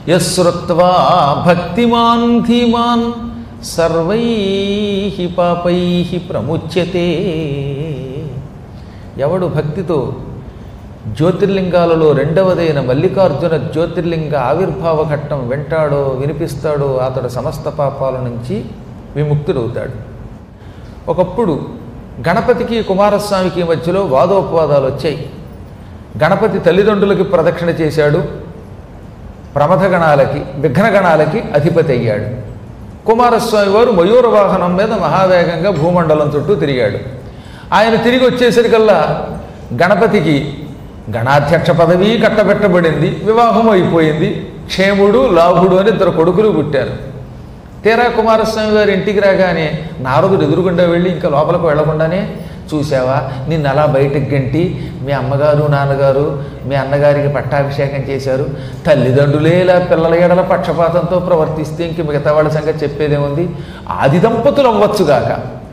యశ్రుత్వా భక్తిమాన్ ధీమాన్ సర్వై పాపై ప్రముచ్యతే ఎవడు భక్తితో జ్యోతిర్లింగాలలో రెండవదైన మల్లికార్జున జ్యోతిర్లింగ ఆవిర్భావ ఘట్టం వింటాడో వినిపిస్తాడో అతడు సమస్త పాపాల నుంచి విముక్తుడవుతాడు ఒకప్పుడు గణపతికి కుమారస్వామికి మధ్యలో వాదోపవాదాలు వచ్చాయి గణపతి తల్లిదండ్రులకి ప్రదక్షిణ చేశాడు ప్రమథగణాలకి విఘ్నగణాలకి అధిపతి అయ్యాడు కుమారస్వామి వారు మయూర వాహనం మీద మహావేగంగా భూమండలం చుట్టూ తిరిగాడు ఆయన తిరిగి వచ్చేసరికల్లా గణపతికి గణాధ్యక్ష పదవి కట్టబెట్టబడింది వివాహం అయిపోయింది క్షేముడు లాభుడు అని ఇద్దరు కొడుకులు పుట్టారు తీరా కుమారస్వామి గారి ఇంటికి రాగానే నారదుడు ఎదురుగుండా వెళ్ళి ఇంకా లోపలికి వెళ్లకుండానే చూసావా నిన్ను అలా బయటకు గంటి మీ అమ్మగారు నాన్నగారు మీ అన్నగారికి పట్టాభిషేకం చేశారు తల్లిదండ్రులే ఇలా పిల్లల ఎడల పక్షపాతంతో ప్రవర్తిస్తే ఇంక మిగతా వాళ్ళ సంగతి చెప్పేదేముంది ఆది దంపతులు అవ్వచ్చుగాక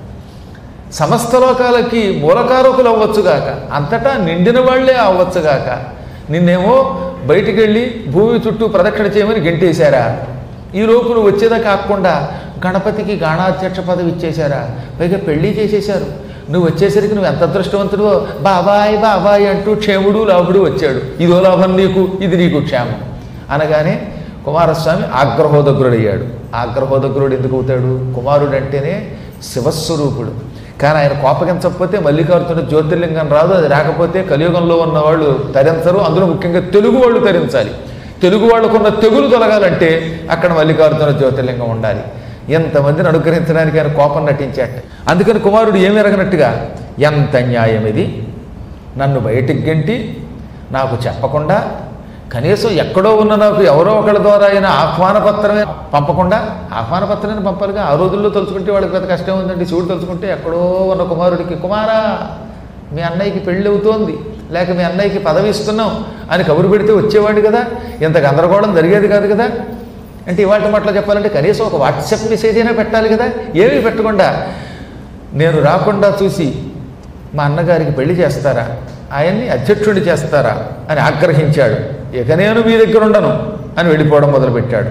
సమస్త లోకాలకి మూలకారకులు అవ్వచ్చుగాక అంతటా నిండిన వాళ్లే అవ్వచ్చుగాక నిన్నేమో బయటికి వెళ్ళి భూమి చుట్టూ ప్రదక్షిణ చేయమని గెంటేశారా ఈ లోపు నువ్వు వచ్చేదా కాకుండా గణపతికి గాణాధ్యక్ష పదవి ఇచ్చేశారా పైగా పెళ్లి చేసేశారు నువ్వు వచ్చేసరికి నువ్వు ఎంత అదృష్టవంతుడో బాబాయ్ బాబాయ్ అంటూ క్షేముడు లాభుడు వచ్చాడు ఇదో లాభం నీకు ఇది నీకు క్షేమం అనగానే కుమారస్వామి ఆగ్రహోదగ్రుడయ్యాడు ఆగ్రహోదగ్రుడు ఎందుకు అవుతాడు కుమారుడు అంటేనే శివస్వరూపుడు కానీ ఆయన కోపగించకపోతే మల్లికార్జున జ్యోతిర్లింగం రాదు అది రాకపోతే కలియుగంలో ఉన్న వాళ్ళు తరించరు అందులో ముఖ్యంగా తెలుగు వాళ్ళు తరించాలి తెలుగు వాళ్ళకున్న తెగులు తొలగాలంటే అక్కడ మల్లికార్జున జ్యోతిర్లింగం ఉండాలి ఎంతమందిని అనుగ్రహించడానికి ఆయన కోపం నటించాట అందుకని కుమారుడు ఏమి ఎరగనట్టుగా ఎంత న్యాయం ఇది నన్ను బయటికి గెంటి నాకు చెప్పకుండా కనీసం ఎక్కడో ఉన్న నాకు ఎవరో ఒకళ్ళ ద్వారా అయినా ఆహ్వాన పత్రమే పంపకుండా ఆహ్వాన పత్రాన్ని పంపాలిగా ఆ రోజుల్లో తలుచుకుంటే వాళ్ళకి పెద్ద కష్టం ఉందండి శివుడు తలుచుకుంటే ఎక్కడో ఉన్న కుమారుడికి కుమారా మీ అన్నయ్యకి పెళ్ళి అవుతోంది లేక మీ అన్నయ్యకి పదవి ఇస్తున్నాం అని కబురు పెడితే వచ్చేవాడు కదా ఇంత గందరగోళం జరిగేది కాదు కదా అంటే ఇవాళ మాటలో చెప్పాలంటే కనీసం ఒక వాట్సాప్ మెసేజ్ అయినా పెట్టాలి కదా ఏమీ పెట్టకుండా నేను రాకుండా చూసి మా అన్నగారికి పెళ్లి చేస్తారా ఆయన్ని అధ్యక్షుడిని చేస్తారా అని ఆగ్రహించాడు ఇక నేను మీ దగ్గర ఉండను అని వెళ్ళిపోవడం మొదలుపెట్టాడు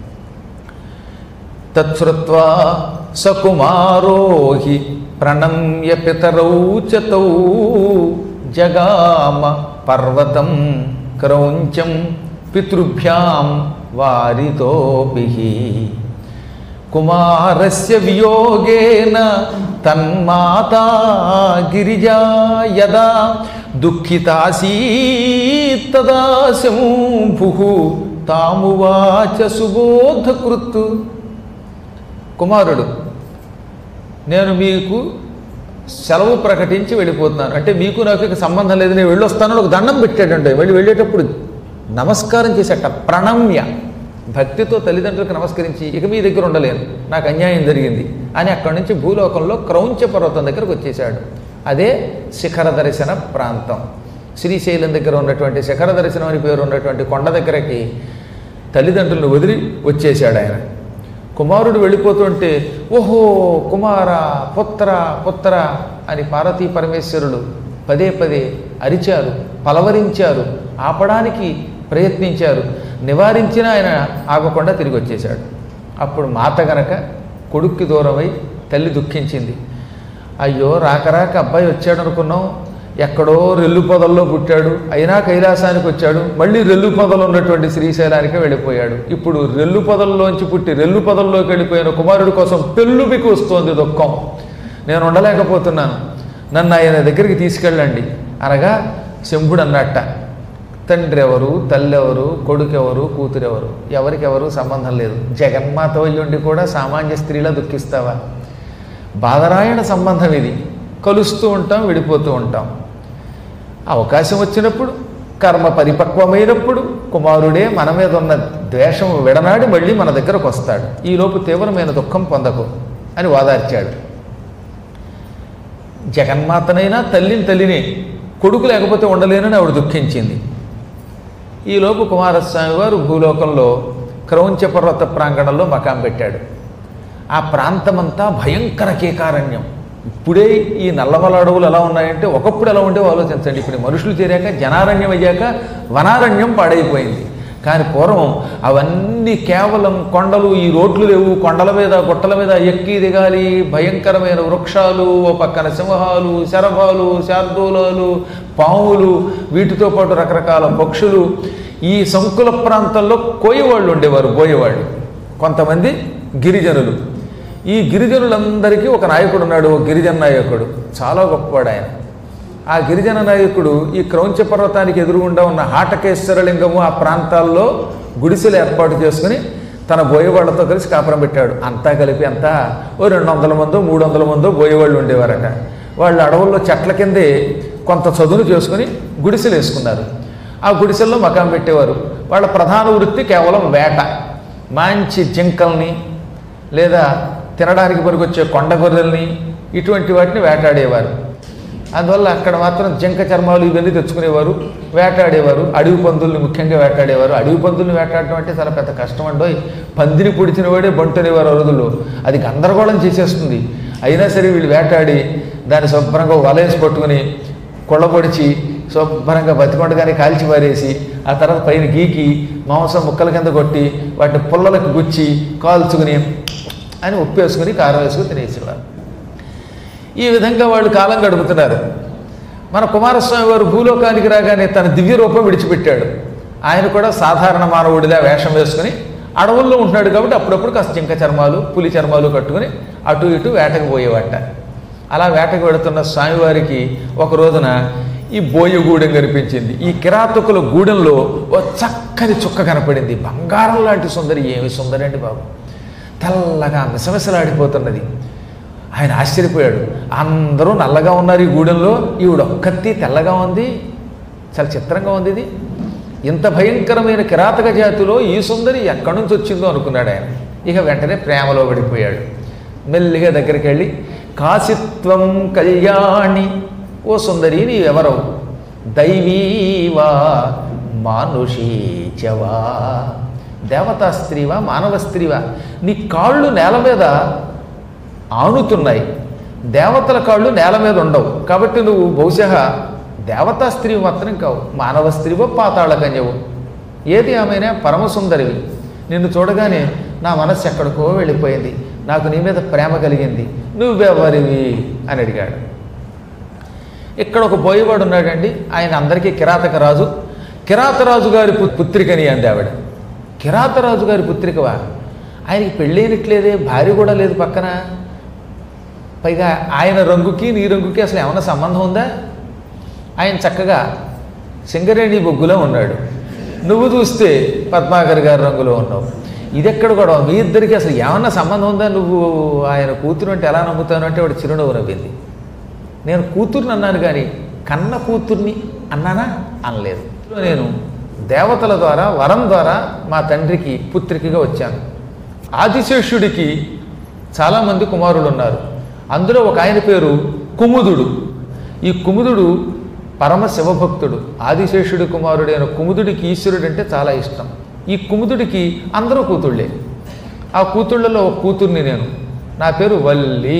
తచ్చుత్వా సకుమారోహి ప్రణమ్య పితరౌ చతౌ జగామ పర్వతం క్రౌంచం పితృభ్యాం వారితోపి కుమారస్య వియోగేన తన్మాతా గిరిజా యదా దుఃఖితాసీత్తదా శంభు తామువాచ సుబోధకృత్ కుమారుడు నేను మీకు సెలవు ప్రకటించి వెళ్ళిపోతున్నాను అంటే మీకు నాకు ఇక సంబంధం లేదు నేను వెళ్ళొస్తానని ఒక దండం పెట్టాడండి వెళ్ళి వెళ్ళేటప్పుడు నమస్కారం చేసేట ప్రణమ్య భక్తితో తల్లిదండ్రులకు నమస్కరించి ఇక మీ దగ్గర ఉండలేను నాకు అన్యాయం జరిగింది అని అక్కడి నుంచి భూలోకంలో క్రౌంచ పర్వతం దగ్గరకు వచ్చేసాడు అదే శిఖర దర్శన ప్రాంతం శ్రీశైలం దగ్గర ఉన్నటువంటి శిఖర దర్శనం అని పేరు ఉన్నటువంటి కొండ దగ్గరకి తల్లిదండ్రులను వదిలి వచ్చేసాడు ఆయన కుమారుడు వెళ్ళిపోతుంటే ఓహో కుమార పుత్ర పుత్ర అని పార్వతీ పరమేశ్వరుడు పదే పదే అరిచారు పలవరించారు ఆపడానికి ప్రయత్నించారు నివారించిన ఆయన ఆగకుండా తిరిగి వచ్చేశాడు అప్పుడు మాత గనక కొడుక్కి దూరమై తల్లి దుఃఖించింది అయ్యో రాక రాక అబ్బాయి వచ్చాడు అనుకున్నాం ఎక్కడో రెల్లు పొదల్లో పుట్టాడు అయినా కైలాసానికి వచ్చాడు మళ్ళీ రెల్లు పొదలు ఉన్నటువంటి శ్రీశైలానికి వెళ్ళిపోయాడు ఇప్పుడు రెల్లు పొదల్లోంచి పుట్టి రెల్లు పొదల్లోకి వెళ్ళిపోయిన కుమారుడి కోసం పెళ్ళుబికి వస్తోంది దుఃఖం నేను ఉండలేకపోతున్నాను నన్ను ఆయన దగ్గరికి తీసుకెళ్ళండి అనగా శంభుడు అన్నట్ట తండ్రి ఎవరు తల్లి ఎవరు కొడుకు ఎవరు కూతురు ఎవరు ఎవరికెవరు సంబంధం లేదు జగన్మాత వల్లుండి కూడా సామాన్య స్త్రీలా దుఃఖిస్తావా బాధరాయణ సంబంధం ఇది కలుస్తూ ఉంటాం విడిపోతూ ఉంటాం అవకాశం వచ్చినప్పుడు కర్మ పరిపక్వమైనప్పుడు కుమారుడే మన మీద ఉన్న ద్వేషం విడనాడి మళ్ళీ మన దగ్గరకు వస్తాడు ఈలోపు తీవ్రమైన దుఃఖం పొందకు అని వాదార్చాడు జగన్మాతనైనా తల్లిని తల్లిని కొడుకు లేకపోతే ఉండలేనని ఆవిడ దుఃఖించింది ఈలోపు కుమారస్వామి వారు భూలోకంలో క్రౌంచ పర్వత ప్రాంగణంలో మకాం పెట్టాడు ఆ ప్రాంతమంతా భయంకర కేకారణ్యం ఇప్పుడే ఈ నల్లమల అడవులు ఎలా ఉన్నాయంటే ఒకప్పుడు ఎలా ఉండేవో ఆలోచించండి ఇప్పుడు ఈ మనుషులు చేరాక జనారణ్యం అయ్యాక వనారణ్యం పాడైపోయింది కానీ పూర్వం అవన్నీ కేవలం కొండలు ఈ రోడ్లు లేవు కొండల మీద గుట్టల మీద ఎక్కి దిగాలి భయంకరమైన వృక్షాలు ఓ పక్కన సింహాలు శరభాలు శార్దూలాలు పాములు వీటితో పాటు రకరకాల పక్షులు ఈ సంకుల ప్రాంతంలో కోయేవాళ్ళు ఉండేవారు పోయేవాళ్ళు కొంతమంది గిరిజనులు ఈ గిరిజనులందరికీ ఒక నాయకుడు ఉన్నాడు ఒక గిరిజన నాయకుడు చాలా గొప్పవాడు ఆయన ఆ గిరిజన నాయకుడు ఈ క్రౌంచ పర్వతానికి ఎదురుగుండా ఉన్న హాటకేశ్వరలింగము ఆ ప్రాంతాల్లో గుడిసెలు ఏర్పాటు చేసుకుని తన బోయేవాళ్లతో కలిసి కాపురం పెట్టాడు అంతా కలిపి అంతా ఓ రెండు వందల మందో మూడు వందల మందో బోయేవాళ్ళు ఉండేవారట వాళ్ళు అడవుల్లో చెట్ల కిందే కొంత చదును చేసుకుని గుడిసెలు వేసుకున్నారు ఆ గుడిసెల్లో మకాం పెట్టేవారు వాళ్ళ ప్రధాన వృత్తి కేవలం వేట మంచి జింకల్ని లేదా తినడానికి పనికొచ్చే కొండ గొర్రెల్ని ఇటువంటి వాటిని వేటాడేవారు అందువల్ల అక్కడ మాత్రం జింక చర్మాలు ఇవన్నీ తెచ్చుకునేవారు వేటాడేవారు అడవి పందుల్ని ముఖ్యంగా వేటాడేవారు అడవి పందుల్ని వేటాడటం అంటే చాలా పెద్ద కష్టం అండోయ్ పందిని పొడిచిన వాడే బంటునేవారు అరుదులు అది గందరగోళం చేసేస్తుంది అయినా సరే వీళ్ళు వేటాడి దాన్ని శుభ్రంగా వలేసి పట్టుకుని కొళ్ళబొడిచి శుభ్రంగా బతికొండగానే కాల్చి పారేసి ఆ తర్వాత పైన గీకి మాంసం ముక్కల కింద కొట్టి వాటిని పుల్లలకు గుచ్చి కాల్చుకుని అని ఉప్పేసుకుని కారం వేసుకుని తినేసేవారు ఈ విధంగా వాళ్ళు కాలం గడుపుతున్నారు మన కుమారస్వామి వారు భూలోకానికి రాగానే తన దివ్య రూపం విడిచిపెట్టాడు ఆయన కూడా సాధారణ మానవుడిలా వేషం వేసుకుని అడవుల్లో ఉంటున్నాడు కాబట్టి అప్పుడప్పుడు కాస్త జింక చర్మాలు పులి చర్మాలు కట్టుకుని అటు ఇటు వేటకు పోయేవాట అలా వేటకు వెళుతున్న స్వామివారికి ఒక రోజున ఈ బోయగూడెం కనిపించింది ఈ కిరాతకుల గూడెంలో ఓ చక్కని చుక్క కనపడింది బంగారం లాంటి సుందరి ఏమి సుందరి అండి బాబు తెల్లగా మిసమిసలాడిపోతున్నది ఆయన ఆశ్చర్యపోయాడు అందరూ నల్లగా ఉన్నారు ఈ గూడెంలో ఈవిడ ఒక్కత్తి తెల్లగా ఉంది చాలా చిత్రంగా ఉంది ఇది ఇంత భయంకరమైన కిరాతక జాతిలో ఈ సుందరి ఎక్కడి నుంచి వచ్చిందో అనుకున్నాడు ఆయన ఇక వెంటనే ప్రేమలో పడిపోయాడు మెల్లిగా దగ్గరికి వెళ్ళి కాశిత్వం కళ్యాణి ఓ సుందరి నీ ఎవరవు దైవీవా మానుషీచవా దేవతా స్త్రీవా మానవ స్త్రీవా నీ కాళ్ళు నేల మీద ఆనుతున్నాయి దేవతల కాళ్ళు నేల మీద ఉండవు కాబట్టి నువ్వు బహుశా దేవతా స్త్రీ మాత్రం కావు మానవ స్త్రీవో పాతాళ కన్యవు ఏది ఆమెనే పరమసుందరివి నిన్ను చూడగానే నా మనస్సు ఎక్కడికో వెళ్ళిపోయింది నాకు నీ మీద ప్రేమ కలిగింది నువ్వెవరివి అని అడిగాడు ఇక్కడ ఒక బోయవాడు ఉన్నాడండి ఆయన అందరికీ కిరాతక రాజు కిరాతరాజు గారి పు- పుత్రికని అంది ఆవిడ కిరాతరాజు గారి పుత్రికవా ఆయనకి పెళ్ళైనట్లేదే భార్య కూడా లేదు పక్కన పైగా ఆయన రంగుకి నీ రంగుకి అసలు ఏమైనా సంబంధం ఉందా ఆయన చక్కగా సింగరేణి బొగ్గులో ఉన్నాడు నువ్వు చూస్తే పద్మాకర్ గారి రంగులో ఉన్నావు ఇదెక్కడ కూడా మీ ఇద్దరికి అసలు ఏమన్నా సంబంధం ఉందా నువ్వు ఆయన కూతురు అంటే ఎలా నమ్ముతాను అంటే వాడు చిరునవ్వు నవ్వింది నేను కూతుర్ని అన్నాను కానీ కన్న కూతుర్ని అన్నానా అనలేదు నేను దేవతల ద్వారా వరం ద్వారా మా తండ్రికి పుత్రికగా వచ్చాను ఆదిశేషుడికి చాలామంది కుమారులు ఉన్నారు అందులో ఒక ఆయన పేరు కుముదుడు ఈ కుముదుడు పరమ శివభక్తుడు ఆదిశేషుడి కుమారుడైన కుముదుడికి ఈశ్వరుడు అంటే చాలా ఇష్టం ఈ కుముదుడికి అందరూ కూతుళ్ళే ఆ కూతుళ్ళలో ఒక కూతుర్ని నేను నా పేరు వల్లి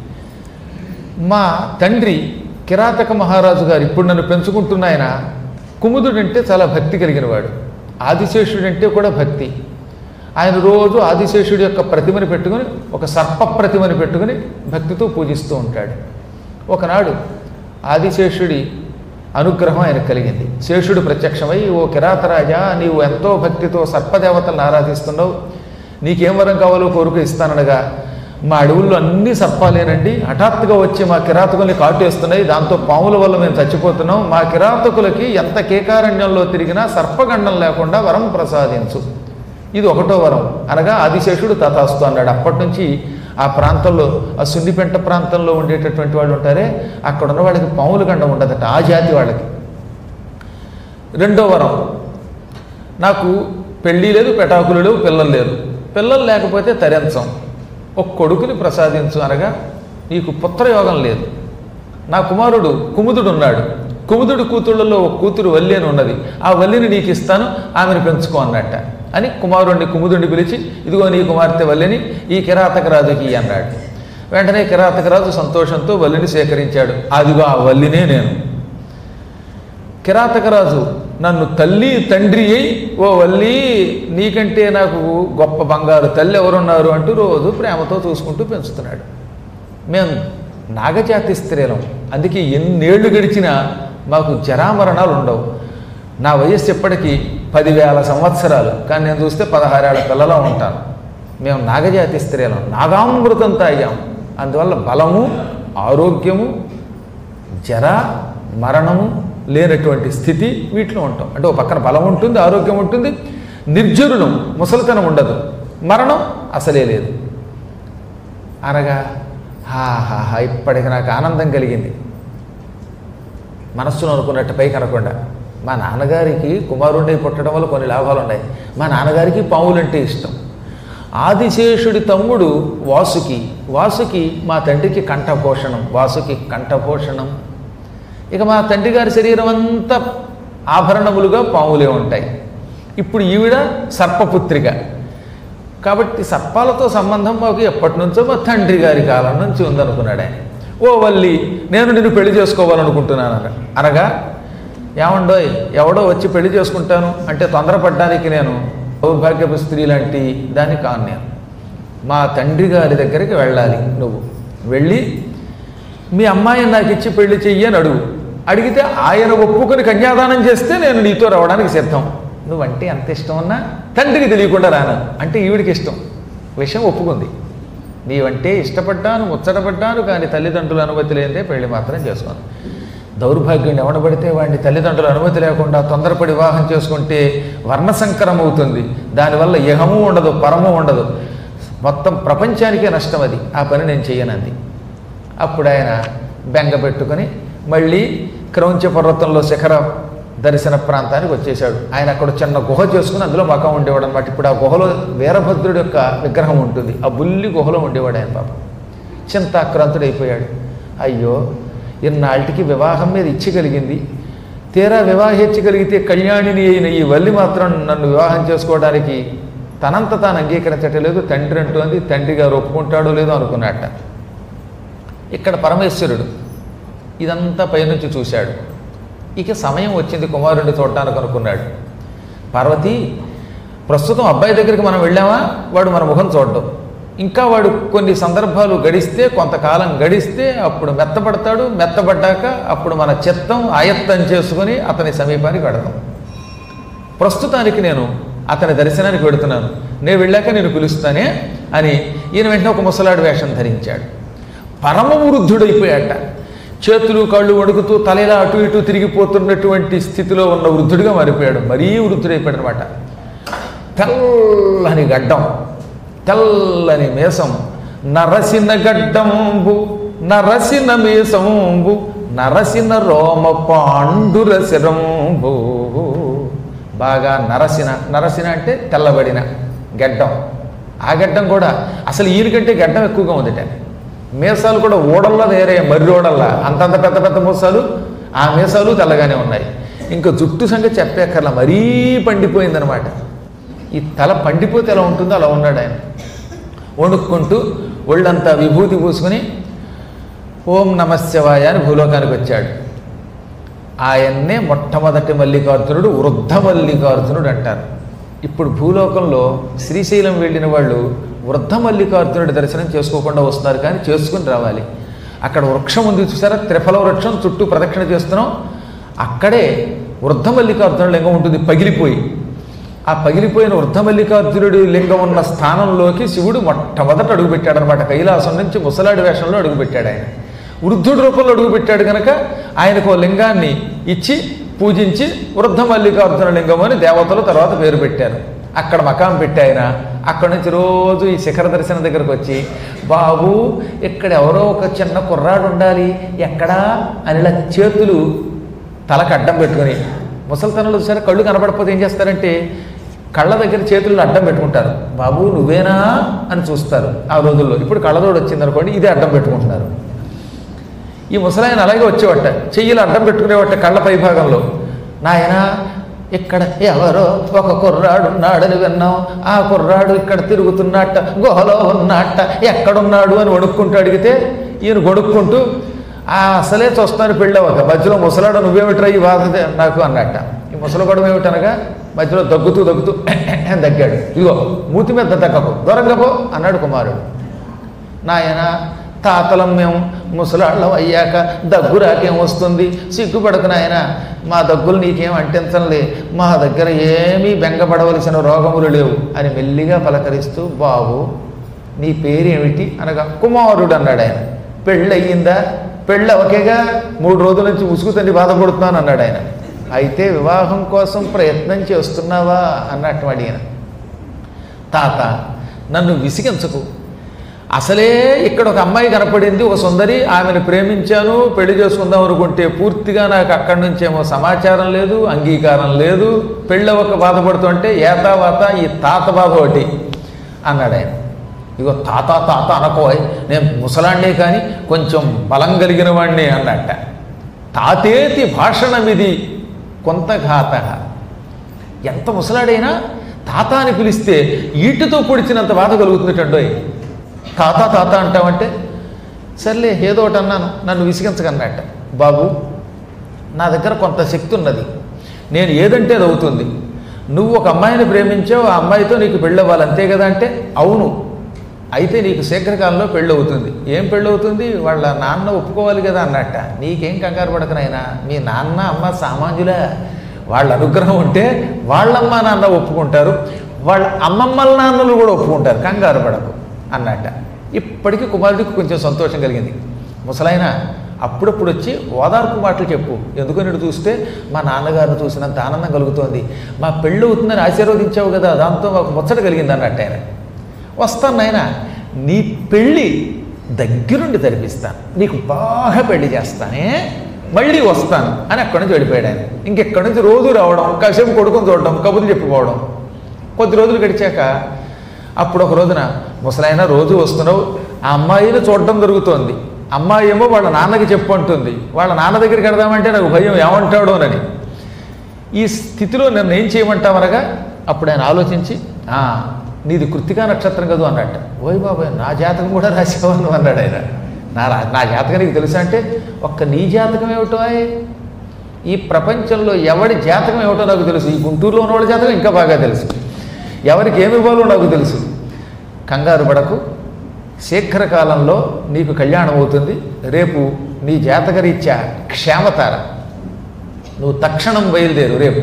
మా తండ్రి కిరాతక మహారాజు గారు ఇప్పుడు నన్ను పెంచుకుంటున్న ఆయన కుముదుడంటే చాలా భక్తి కలిగిన వాడు ఆదిశేషుడంటే కూడా భక్తి ఆయన రోజు ఆదిశేషుడి యొక్క ప్రతిమని పెట్టుకుని ఒక సర్ప ప్రతిమని పెట్టుకుని భక్తితో పూజిస్తూ ఉంటాడు ఒకనాడు ఆదిశేషుడి అనుగ్రహం ఆయనకు కలిగింది శేషుడు ప్రత్యక్షమై ఓ కిరాతరాజా నీవు ఎంతో భక్తితో సర్పదేవతలను ఆరాధిస్తున్నావు నీకేం వరం కావాలో కోరుకు ఇస్తాననగా మా అడవుల్లో అన్ని సర్పాలేనండి హఠాత్తుగా వచ్చి మా కిరాతకుల్ని కాటేస్తున్నాయి దాంతో పాముల వల్ల మేము చచ్చిపోతున్నాం మా కిరాతకులకి ఎంత కేకారణ్యంలో తిరిగినా సర్పగండం లేకుండా వరం ప్రసాదించు ఇది ఒకటో వరం అనగా ఆదిశేషుడు తథాస్తు అన్నాడు అప్పటి నుంచి ఆ ప్రాంతంలో ఆ సున్నిపెంట ప్రాంతంలో ఉండేటటువంటి వాళ్ళు ఉంటారే అక్కడ ఉన్న వాళ్ళకి పాముల గండం ఉండదట ఆ జాతి వాళ్ళకి రెండో వరం నాకు పెళ్ళి లేదు పెటాకులు లేవు పిల్లలు లేరు పిల్లలు లేకపోతే తరించం ఒక కొడుకుని ప్రసాదించు అనగా నీకు పుత్రయోగం లేదు నా కుమారుడు కుముదుడు ఉన్నాడు కుముదుడు కూతుళ్ళలో ఒక కూతురు వల్లి అని ఉన్నది ఆ వల్లిని నీకు ఇస్తాను ఆమెను పెంచుకో అన్నట్ట అని కుమారుణ్ణి కుముదుడిని పిలిచి ఇదిగో నీ కుమార్తె వల్లిని ఈ కిరాతక రాజుకి అన్నాడు వెంటనే కిరాతక రాజు సంతోషంతో వల్లిని సేకరించాడు అదిగో ఆ వల్లినే నేను కిరాతకరాజు నన్ను తల్లి తండ్రి అయి ఓ వల్లి నీకంటే నాకు గొప్ప బంగారు తల్లి ఎవరున్నారు అంటూ రోజు ప్రేమతో చూసుకుంటూ పెంచుతున్నాడు మేము నాగజాతి స్త్రీలం అందుకే ఎన్నేళ్లు గడిచినా మాకు జరామరణాలు ఉండవు నా వయస్సు ఎప్పటికీ పదివేల సంవత్సరాలు కానీ నేను చూస్తే పదహారేళ్ల పిల్లలో ఉంటాను మేము నాగజాతి స్త్రీలం నాగామృతం తాగాం అందువల్ల బలము ఆరోగ్యము జర మరణము లేనటువంటి స్థితి వీటిలో ఉంటాం అంటే ఒక పక్కన బలం ఉంటుంది ఆరోగ్యం ఉంటుంది నిర్జరుణం ముసలితనం ఉండదు మరణం అసలే లేదు అనగా హాహాహా ఇప్పటికి నాకు ఆనందం కలిగింది మనస్సును అనుకున్నట్టు పైకి అనకుండా మా నాన్నగారికి కుమారుండే పుట్టడం వల్ల కొన్ని లాభాలు ఉన్నాయి మా నాన్నగారికి పావులంటే ఇష్టం ఆదిశేషుడి తమ్ముడు వాసుకి వాసుకి మా తండ్రికి కంఠపోషణం వాసుకి కంఠపోషణం ఇక మా తండ్రి గారి శరీరం అంతా ఆభరణములుగా పాములే ఉంటాయి ఇప్పుడు ఈవిడ సర్పపుత్రిక కాబట్టి సర్పాలతో సంబంధం మాకు ఎప్పటి నుంచో మా తండ్రి గారి కాలం నుంచి ఉందనుకున్నాడు ఆయన ఓ వల్లి నేను నిన్ను పెళ్లి చేసుకోవాలనుకుంటున్నాను అన- అనగా ఏమండోయ్ ఎవడో వచ్చి పెళ్లి చేసుకుంటాను అంటే తొందరపడ్డానికి నేను దౌర్భాగ్యపు స్త్రీ లాంటి దాన్ని కాను నేను మా తండ్రి గారి దగ్గరికి వెళ్ళాలి నువ్వు వెళ్ళి మీ అమ్మాయిని నాకు ఇచ్చి పెళ్లి చెయ్యి అని అడుగు అడిగితే ఆయన ఒప్పుకొని కన్యాదానం చేస్తే నేను నీతో రావడానికి సిద్ధం నువ్వంటే ఎంత ఇష్టం ఉన్నా తండ్రికి తెలియకుండా రాను అంటే ఈవిడికి ఇష్టం విషయం ఒప్పుకుంది నీవంటే ఇష్టపడ్డాను ముచ్చటపడ్డాను కానీ తల్లిదండ్రుల అనుమతి లేదే పెళ్లి మాత్రం చేసుకోను దౌర్భాగ్యం ఎవడబడితే వాడిని తల్లిదండ్రుల అనుమతి లేకుండా తొందరపడి వివాహం చేసుకుంటే వర్ణసంకరం అవుతుంది దానివల్ల ఇహము ఉండదు పరము ఉండదు మొత్తం ప్రపంచానికే నష్టం అది ఆ పని నేను చెయ్యనంది అప్పుడు ఆయన బెంగ పెట్టుకొని మళ్ళీ క్రౌంచ పర్వతంలో శిఖర దర్శన ప్రాంతానికి వచ్చేసాడు ఆయన అక్కడ చిన్న గుహ చేసుకుని అందులో మకం ఉండేవాడు అనమాట ఇప్పుడు ఆ గుహలో వీరభద్రుడి యొక్క విగ్రహం ఉంటుంది ఆ బుల్లి గుహలో ఉండేవాడు ఆయన పాపం చింతాక్రాంతుడైపోయాడు అయ్యో ఇన్నాళ్ళకి వివాహం మీద ఇచ్చి కలిగింది తీరా వివాహేచ్ఛ కలిగితే కళ్యాణిని అయిన ఈ వల్లి మాత్రం నన్ను వివాహం చేసుకోవడానికి తనంత తాను అంగీకరించటలేదు తండ్రి అంటోంది తండ్రి గారు ఒప్పుకుంటాడో లేదో అనుకున్నట్ట ఇక్కడ పరమేశ్వరుడు ఇదంతా పైనుంచి చూశాడు ఇక సమయం వచ్చింది కుమారుడిని చూడటానికి అనుకున్నాడు పార్వతి ప్రస్తుతం అబ్బాయి దగ్గరికి మనం వెళ్ళామా వాడు మన ముఖం చూడడం ఇంకా వాడు కొన్ని సందర్భాలు గడిస్తే కొంతకాలం గడిస్తే అప్పుడు మెత్తబడతాడు మెత్తబడ్డాక అప్పుడు మన చిత్తం ఆయత్తం చేసుకొని అతని సమీపానికి వెడదాం ప్రస్తుతానికి నేను అతని దర్శనానికి వెడుతున్నాను నేను వెళ్ళాక నేను పిలుస్తానే అని ఈయన వెంటనే ఒక ముసలాడు వేషం ధరించాడు పరమ వృద్ధుడైపోయాట చేతులు కళ్ళు వణుకుతూ తలలా అటు ఇటు తిరిగిపోతున్నటువంటి స్థితిలో ఉన్న వృద్ధుడిగా మారిపోయాడు మరీ వృద్ధుడైపోయాడు అనమాట తెల్లని గడ్డం తెల్లని మేసం నరసిన గడ్డంబు నరసిన మేసంబు నరసిన రోమ పాండుర శిరంబు బాగా నరసిన నరసిన అంటే తెల్లబడిన గడ్డం ఆ గడ్డం కూడా అసలు ఈయనకంటే గడ్డం ఎక్కువగా ఉందిట మీసాలు కూడా ఓడల్లా వేరే మర్రి ఓడల్లా అంతంత పెద్ద పెద్ద మూసాలు ఆ మీసాలు తెల్లగానే ఉన్నాయి ఇంకా జుట్టు సంగతి చెప్పేకర్లా మరీ పండిపోయిందనమాట ఈ తల పండిపోతే ఎలా ఉంటుందో అలా ఉన్నాడు ఆయన వణుక్కుంటూ ఒళ్ళంతా విభూతి పూసుకుని ఓం నమశివాయ అని భూలోకానికి వచ్చాడు ఆయన్నే మొట్టమొదటి మల్లికార్జునుడు వృద్ధ మల్లికార్జునుడు అంటారు ఇప్పుడు భూలోకంలో శ్రీశైలం వెళ్ళిన వాళ్ళు వృద్ధ మల్లికార్జునుడి దర్శనం చేసుకోకుండా వస్తున్నారు కానీ చేసుకుని రావాలి అక్కడ వృక్షం ఉంది చూసారా త్రిఫల వృక్షం చుట్టూ ప్రదక్షిణ చేస్తున్నాం అక్కడే వృద్ధ మల్లికార్జునుడు లింగం ఉంటుంది పగిలిపోయి ఆ పగిలిపోయిన వృద్ధ మల్లికార్జునుడి లింగం ఉన్న స్థానంలోకి శివుడు మొట్టమొదట అడుగుపెట్టాడు అనమాట కైలాసం నుంచి ముసలాడి వేషంలో అడుగుపెట్టాడు ఆయన వృద్ధుడి రూపంలో అడుగుపెట్టాడు కనుక ఆయనకు ఓ లింగాన్ని ఇచ్చి పూజించి వృద్ధ మల్లికార్జున లింగం అని దేవతలు తర్వాత పేరు పెట్టారు అక్కడ మకాం పెట్టి ఆయన అక్కడి నుంచి రోజు ఈ శిఖర దర్శనం దగ్గరకు వచ్చి బాబు ఇక్కడ ఎవరో ఒక చిన్న కుర్రాడు ఉండాలి ఎక్కడా అని ఇలా చేతులు తలకు అడ్డం పెట్టుకొని ముసలితనంలో చూసారా కళ్ళు కనపడకపోతే ఏం చేస్తారంటే కళ్ళ దగ్గర చేతులను అడ్డం పెట్టుకుంటారు బాబు నువ్వేనా అని చూస్తారు ఆ రోజుల్లో ఇప్పుడు కళ్ళతోడు వచ్చింది అనుకోండి ఇదే అడ్డం పెట్టుకుంటున్నారు ఈ ముసలాయన అలాగే వచ్చేవట చెయ్యిలు అడ్డం పెట్టుకునేవట కళ్ళ పైభాగంలో నాయన ఇక్కడ ఎవరో ఒక కుర్రాడు ఉన్నాడని విన్నాం ఆ కుర్రాడు ఇక్కడ తిరుగుతున్నట్ట గుహలో ఉన్నట్ట ఎక్కడున్నాడు అని వణుక్కుంటూ అడిగితే ఈయన గొడుక్కుంటూ ఆ అసలే చూస్తాను పెళ్ళవక మధ్యలో ముసలాడు నువ్వేమిట్రా ఈ బాధ నాకు అన్నట్ట ఈ ముసలగొడవ ఏమిటనగా మధ్యలో దగ్గుతూ దగ్గుతూ అని దగ్గాడు ఇదిగో మూతి మీద దగ్గకు దూరంగా పో అన్నాడు కుమారుడు నాయన తాతలం మేము ముసలాళ్ళం అయ్యాక దగ్గు రాకేం వస్తుంది సిగ్గుపడకు నాయన మా దగ్గులు నీకేం అంటించంలే మా దగ్గర ఏమీ బెంగపడవలసిన రోగములు లేవు అని మెల్లిగా పలకరిస్తూ బాబు నీ పేరేమిటి అనగా కుమారుడు అన్నాడు ఆయన పెళ్ళయ్యిందా పెళ్ళి అవకేగా మూడు రోజుల నుంచి ఉసుగు తండ్రి బాధపడుతున్నాను అన్నాడు ఆయన అయితే వివాహం కోసం ప్రయత్నం చేస్తున్నావా అన్నట్టు అడిగిన తాత నన్ను విసిగించకు అసలే ఇక్కడ ఒక అమ్మాయి కనపడింది ఒక సుందరి ఆమెను ప్రేమించాను పెళ్లి చేసుకుందాం అనుకుంటే పూర్తిగా నాకు అక్కడి నుంచేమో సమాచారం లేదు అంగీకారం లేదు పెళ్ళి ఒక బాధపడుతుంటే ఏతావాత ఈ తాత బాధ ఒకటి అన్నాడు ఆయన ఇగో తాత తాత అనకోయ్ నేను ముసలాండే కానీ కొంచెం బలం కలిగిన వాడిని అన్నట్ట తాతేతి భాషణమిది కొంతఘాత ఎంత ముసలాడైనా తాత అని పిలిస్తే ఈటుతో పొడిచినంత బాధ కలుగుతుందటండోయ్ తాత తాత అంటావంటే సర్లే ఏదో ఒకటి అన్నాను నన్ను విసిగించకన్నట్ట బాబు నా దగ్గర కొంత శక్తి ఉన్నది నేను ఏదంటే అది అవుతుంది నువ్వు ఒక అమ్మాయిని ప్రేమించావు ఆ అమ్మాయితో నీకు పెళ్ళి అవ్వాలి అంతే కదా అంటే అవును అయితే నీకు శీఘ్రకాలంలో పెళ్ళి అవుతుంది ఏం పెళ్ళి అవుతుంది వాళ్ళ నాన్న ఒప్పుకోవాలి కదా అన్నట్ట నీకేం కంగారు పడకనైనా మీ నాన్న అమ్మ సామాన్యులే వాళ్ళ అనుగ్రహం ఉంటే వాళ్ళమ్మ నాన్న ఒప్పుకుంటారు వాళ్ళ అమ్మమ్మల నాన్నలు కూడా ఒప్పుకుంటారు కంగారు పడకు అన్నట్ట ఇప్పటికీ కుమారుడికి కొంచెం సంతోషం కలిగింది ముసలైన అప్పుడప్పుడు వచ్చి ఓదార్పు మాటలు చెప్పు ఎందుకని ఇటు చూస్తే మా నాన్నగారిని చూసినంత ఆనందం కలుగుతోంది మా పెళ్ళి అవుతుందని ఆశీర్వదించావు కదా దాంతో మాకు ముచ్చట కలిగింది అన్నట్టు ఆయన వస్తాను నాయన నీ పెళ్ళి దగ్గరుండి జరిపిస్తాను నీకు బాగా పెళ్లి చేస్తానే మళ్ళీ వస్తాను అని అక్కడి నుంచి వెళ్ళిపోయాడు ఆయన ఇంకెక్కడి నుంచి రోజు రావడం కాసేపు కొడుకుని చూడడం కబుర్లు చెప్పిపోవడం కొద్ది రోజులు గడిచాక అప్పుడు ఒక రోజున ముసలాయన రోజు వస్తున్నావు ఆ అమ్మాయిని చూడడం జరుగుతోంది అమ్మాయి ఏమో వాళ్ళ నాన్నకి చెప్పు అంటుంది వాళ్ళ నాన్న దగ్గరికి వెడదామంటే నాకు భయం ఏమంటాడోనని ఈ స్థితిలో నన్ను ఏం చేయమంటావనగా అప్పుడు ఆయన ఆలోచించి "ఆ, నీది కృత్తికా నక్షత్రం కదూ అన్నట్ట ఓయ్ బాబాయ్ నా జాతకం కూడా రాసేవాను అన్నాడు ఆయన నా రా- నా జాతకం నీకు తెలుసా అంటే ఒక్క నీ జాతకం ఏమిటో ఆయ్? ఈ ప్రపంచంలో ఎవడి జాతకం ఏమిటో నాకు తెలుసు ఈ గుంటూరులో ఉన్న వాళ్ళ జాతకం ఇంకా బాగా తెలుసు ఎవరికి ఏమి ఇవ్వాలో నాకు తెలుసు కంగారు పడకు శీఘ్రకాలంలో నీకు కళ్యాణం అవుతుంది రేపు నీ జాతకరీత్యా క్షేమతార నువ్వు తక్షణం బయలుదేరు రేపు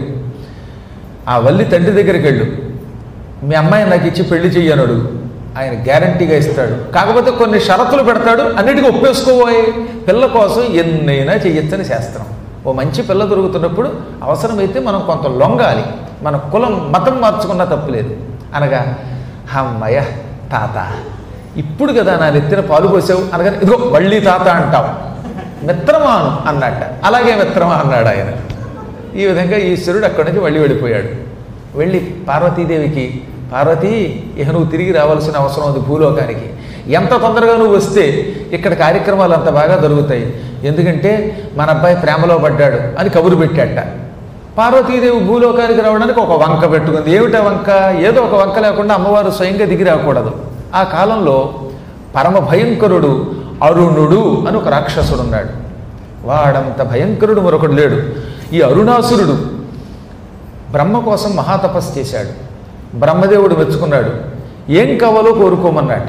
ఆ వల్లి తండ్రి దగ్గరికి వెళ్ళు మీ అమ్మాయి నాకు ఇచ్చి పెళ్లి చెయ్యనడు ఆయన గ్యారంటీగా ఇస్తాడు కాకపోతే కొన్ని షరతులు పెడతాడు అన్నిటికీ ఒప్పేసుకోబోయే పిల్ల కోసం ఎన్నైనా చెయ్యొచ్చని శాస్త్రం ఓ మంచి పిల్ల దొరుకుతున్నప్పుడు అవసరమైతే మనం కొంత లొంగాలి మన కులం మతం మార్చుకున్నా తప్పులేదు అనగా అమ్మయ్య తాత ఇప్పుడు కదా నా నెత్తిన పాలు పోసావు అనగానే ఇదిగో వళ్ళీ తాత అంటావు మిత్రమాను అన్నట్ట అలాగే మిత్రమా అన్నాడు ఆయన ఈ విధంగా ఈశ్వరుడు అక్కడి నుంచి మళ్ళీ వెళ్ళిపోయాడు వెళ్ళి పార్వతీదేవికి పార్వతీ ఇక నువ్వు తిరిగి రావాల్సిన అవసరం ఉంది భూలోకానికి ఎంత తొందరగా నువ్వు వస్తే ఇక్కడ కార్యక్రమాలు అంత బాగా జరుగుతాయి ఎందుకంటే మన అబ్బాయి ప్రేమలో పడ్డాడు అని కబురు పెట్టాట పార్వతీదేవి భూలోకానికి రావడానికి ఒక వంక పెట్టుకుంది ఏమిటా వంక ఏదో ఒక వంక లేకుండా అమ్మవారు స్వయంగా దిగి రాకూడదు ఆ కాలంలో పరమ భయంకరుడు అరుణుడు అని ఒక రాక్షసుడు ఉన్నాడు వాడంత భయంకరుడు మరొకడు లేడు ఈ అరుణాసురుడు బ్రహ్మ కోసం మహాతపస్సు చేశాడు బ్రహ్మదేవుడు మెచ్చుకున్నాడు ఏం కావాలో కోరుకోమన్నట్ట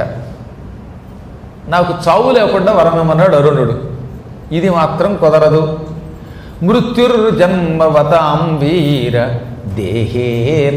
నాకు చావు లేకుండా వరమేమన్నాడు అరుణుడు ఇది మాత్రం కుదరదు మృత్యుర్జన్మవతాం వీర దేహేన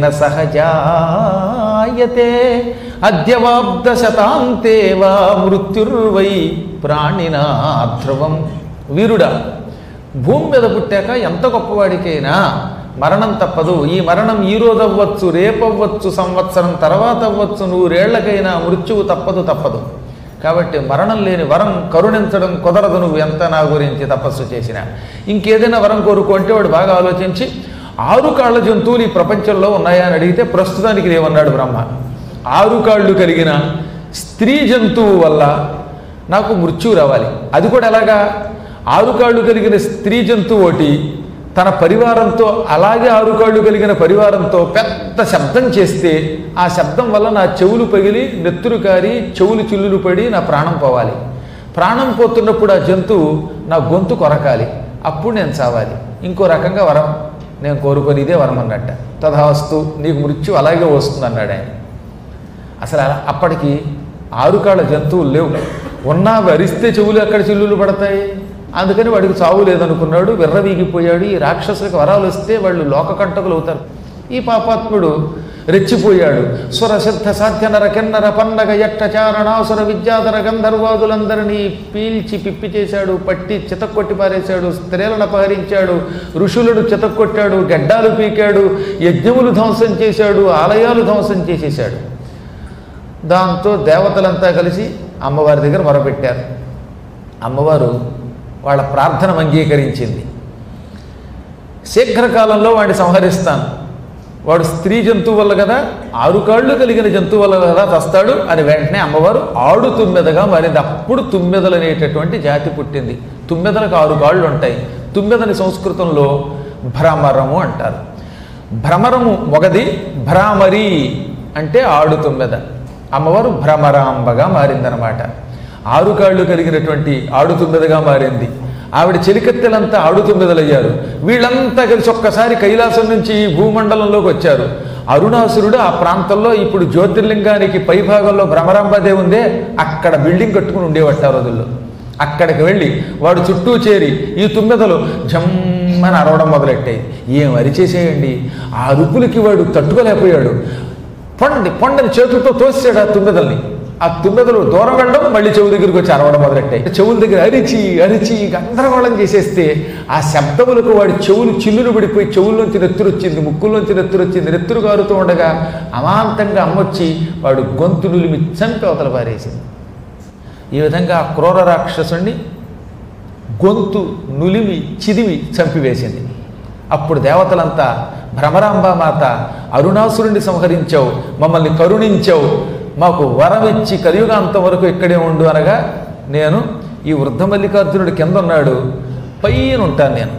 సహజాయతే అద్యవాబ్ద శతాంతే వా మృత్యుర్వై ప్రాణినా ధ్రువం వీరుడా భూమి మీద పుట్టాక ఎంత గొప్పవాడికైనా మరణం తప్పదు ఈ మరణం ఈ రోజు అవ్వచ్చు రేపవ్వచ్చు సంవత్సరం తర్వాత అవ్వచ్చు నూరేళ్లకైనా మృత్యువు తప్పదు తప్పదు కాబట్టి మరణం లేని వరం కరుణించడం కుదరదు నువ్వు ఎంత నా గురించి తపస్సు చేసినా ఇంకేదైనా వరం కోరుకో అంటే వాడు బాగా ఆలోచించి ఆరు కాళ్ళ జంతువులు ఈ ప్రపంచంలో ఉన్నాయా అని అడిగితే ప్రస్తుతానికి లేవన్నాడు బ్రహ్మ ఆరు కాళ్ళు కలిగిన స్త్రీ జంతువు వల్ల నాకు మృత్యువు రావాలి అది కూడా ఎలాగా ఆరు కాళ్ళు కలిగిన స్త్రీ జంతువు ఒకటి తన పరివారంతో అలాగే ఆరు కాళ్ళు కలిగిన పరివారంతో పెద్ద శబ్దం చేస్తే ఆ శబ్దం వల్ల నా చెవులు పగిలి నెత్తురు కారి చెవులు చిల్లులు పడి నా ప్రాణం పోవాలి ప్రాణం పోతున్నప్పుడు ఆ జంతువు నా గొంతు కొరకాలి అప్పుడు నేను చావాలి ఇంకో రకంగా వరం నేను కోరుకొని ఇదే వరం అన్నట్ట తథాస్తు నీకు మృత్యు అలాగే వస్తుంది అన్నాడు ఆయన అసలు అలా- అప్పటికి ఆరుకాళ్ళ జంతువులు లేవు ఉన్నా వరిస్తే చెవులు ఎక్కడ చిల్లులు పడతాయి అందుకని వాడికి చావు లేదనుకున్నాడు విర్రవీగిపోయాడు ఈ రాక్షసులకు వరాలు వస్తే వాళ్ళు లోకకంటకులు అవుతారు ఈ పాపాత్ముడు రెచ్చిపోయాడు స్వరసిద్ధ సాధ్య నర కిన్నర పన్నగ ఎట్ట చారణాసుర విద్యాధర గంధర్వాదులందరినీ పీల్చి పిప్పి చేశాడు పట్టి చితక్కొట్టి పారేశాడు స్త్రీలను అపహరించాడు ఋషులను చితక్కొట్టాడు గడ్డాలు పీకాడు యజ్ఞములు ధ్వంసం చేశాడు ఆలయాలు ధ్వంసం చేసేశాడు దాంతో దేవతలంతా కలిసి అమ్మవారి దగ్గర మొరపెట్టారు అమ్మవారు వాళ్ళ ప్రార్థన అంగీకరించింది శీఘ్రకాలంలో వాడిని సంహరిస్తాను వాడు స్త్రీ జంతువు వల్ల కదా ఆరు కాళ్ళు కలిగిన జంతువు వల్ల కదా చస్తాడు అని వెంటనే అమ్మవారు ఆడు తుమ్మెదగా మారింది అప్పుడు తుమ్మెదలు అనేటటువంటి జాతి పుట్టింది తుమ్మెదలకు ఆరు కాళ్ళు ఉంటాయి తుమ్మెదని సంస్కృతంలో భ్రమరము అంటారు భ్రమరము మొగది భ్రామరి అంటే ఆడు తుమ్మెద అమ్మవారు భ్రమరాంబగా మారిందనమాట ఆరు కాళ్ళు కలిగినటువంటి ఆడు తుమ్మెదగా మారింది ఆవిడ చెలికత్తెలంతా ఆడు తుమ్మెదలయ్యారు వీళ్ళంతా కలిసి ఒక్కసారి కైలాసం నుంచి ఈ భూమండలంలోకి వచ్చారు అరుణాసురుడు ఆ ప్రాంతంలో ఇప్పుడు జ్యోతిర్లింగానికి పైభాగంలో భ్రమరాంబదేవి ఉందే అక్కడ బిల్డింగ్ కట్టుకుని ఉండేవట్ట ఆ రోజుల్లో అక్కడికి వెళ్ళి వాడు చుట్టూ చేరి ఈ తుమ్మెదలు జమ్మని అరవడం మొదలెట్టాయి ఏం అరిచేసేయండి ఆ అరుపులకి వాడు తట్టుకోలేకపోయాడు పొండి పొండని చేతులతో తోసాడు ఆ తుమ్మెదల్ని ఆ తుమ్మెదలు దూరం వెళ్ళడం మళ్ళీ చెవు దగ్గరికి వచ్చి అరవడం మొదలెట్టాయి చెవుల దగ్గర అరిచి అరిచి గందరగోళం చేసేస్తే ఆ శబ్దములకు వాడి చెవులు చిల్లులు పడిపోయి చెవుల్లోంచి నెత్తురు వచ్చింది ముక్కుల్లోంచి నెత్తురు వచ్చింది నెత్తురు కారుతూ ఉండగా అమాంతంగా అమ్మొచ్చి వాడు గొంతు నులిమి చంపి అవతల పారేసింది ఈ విధంగా ఆ క్రూర రాక్షసుణ్ణి గొంతు నులిమి చిదిమి చంపివేసింది అప్పుడు దేవతలంతా భ్రమరాంబామాత అరుణాసురుణ్ణి సంహరించావు మమ్మల్ని కరుణించావు మాకు వరమిచ్చి కలియుగాంతం వరకు ఇక్కడే ఉండు అనగా నేను ఈ వృద్ధ మల్లికార్జునుడి కింద ఉన్నాడు పైన ఉంటాను నేను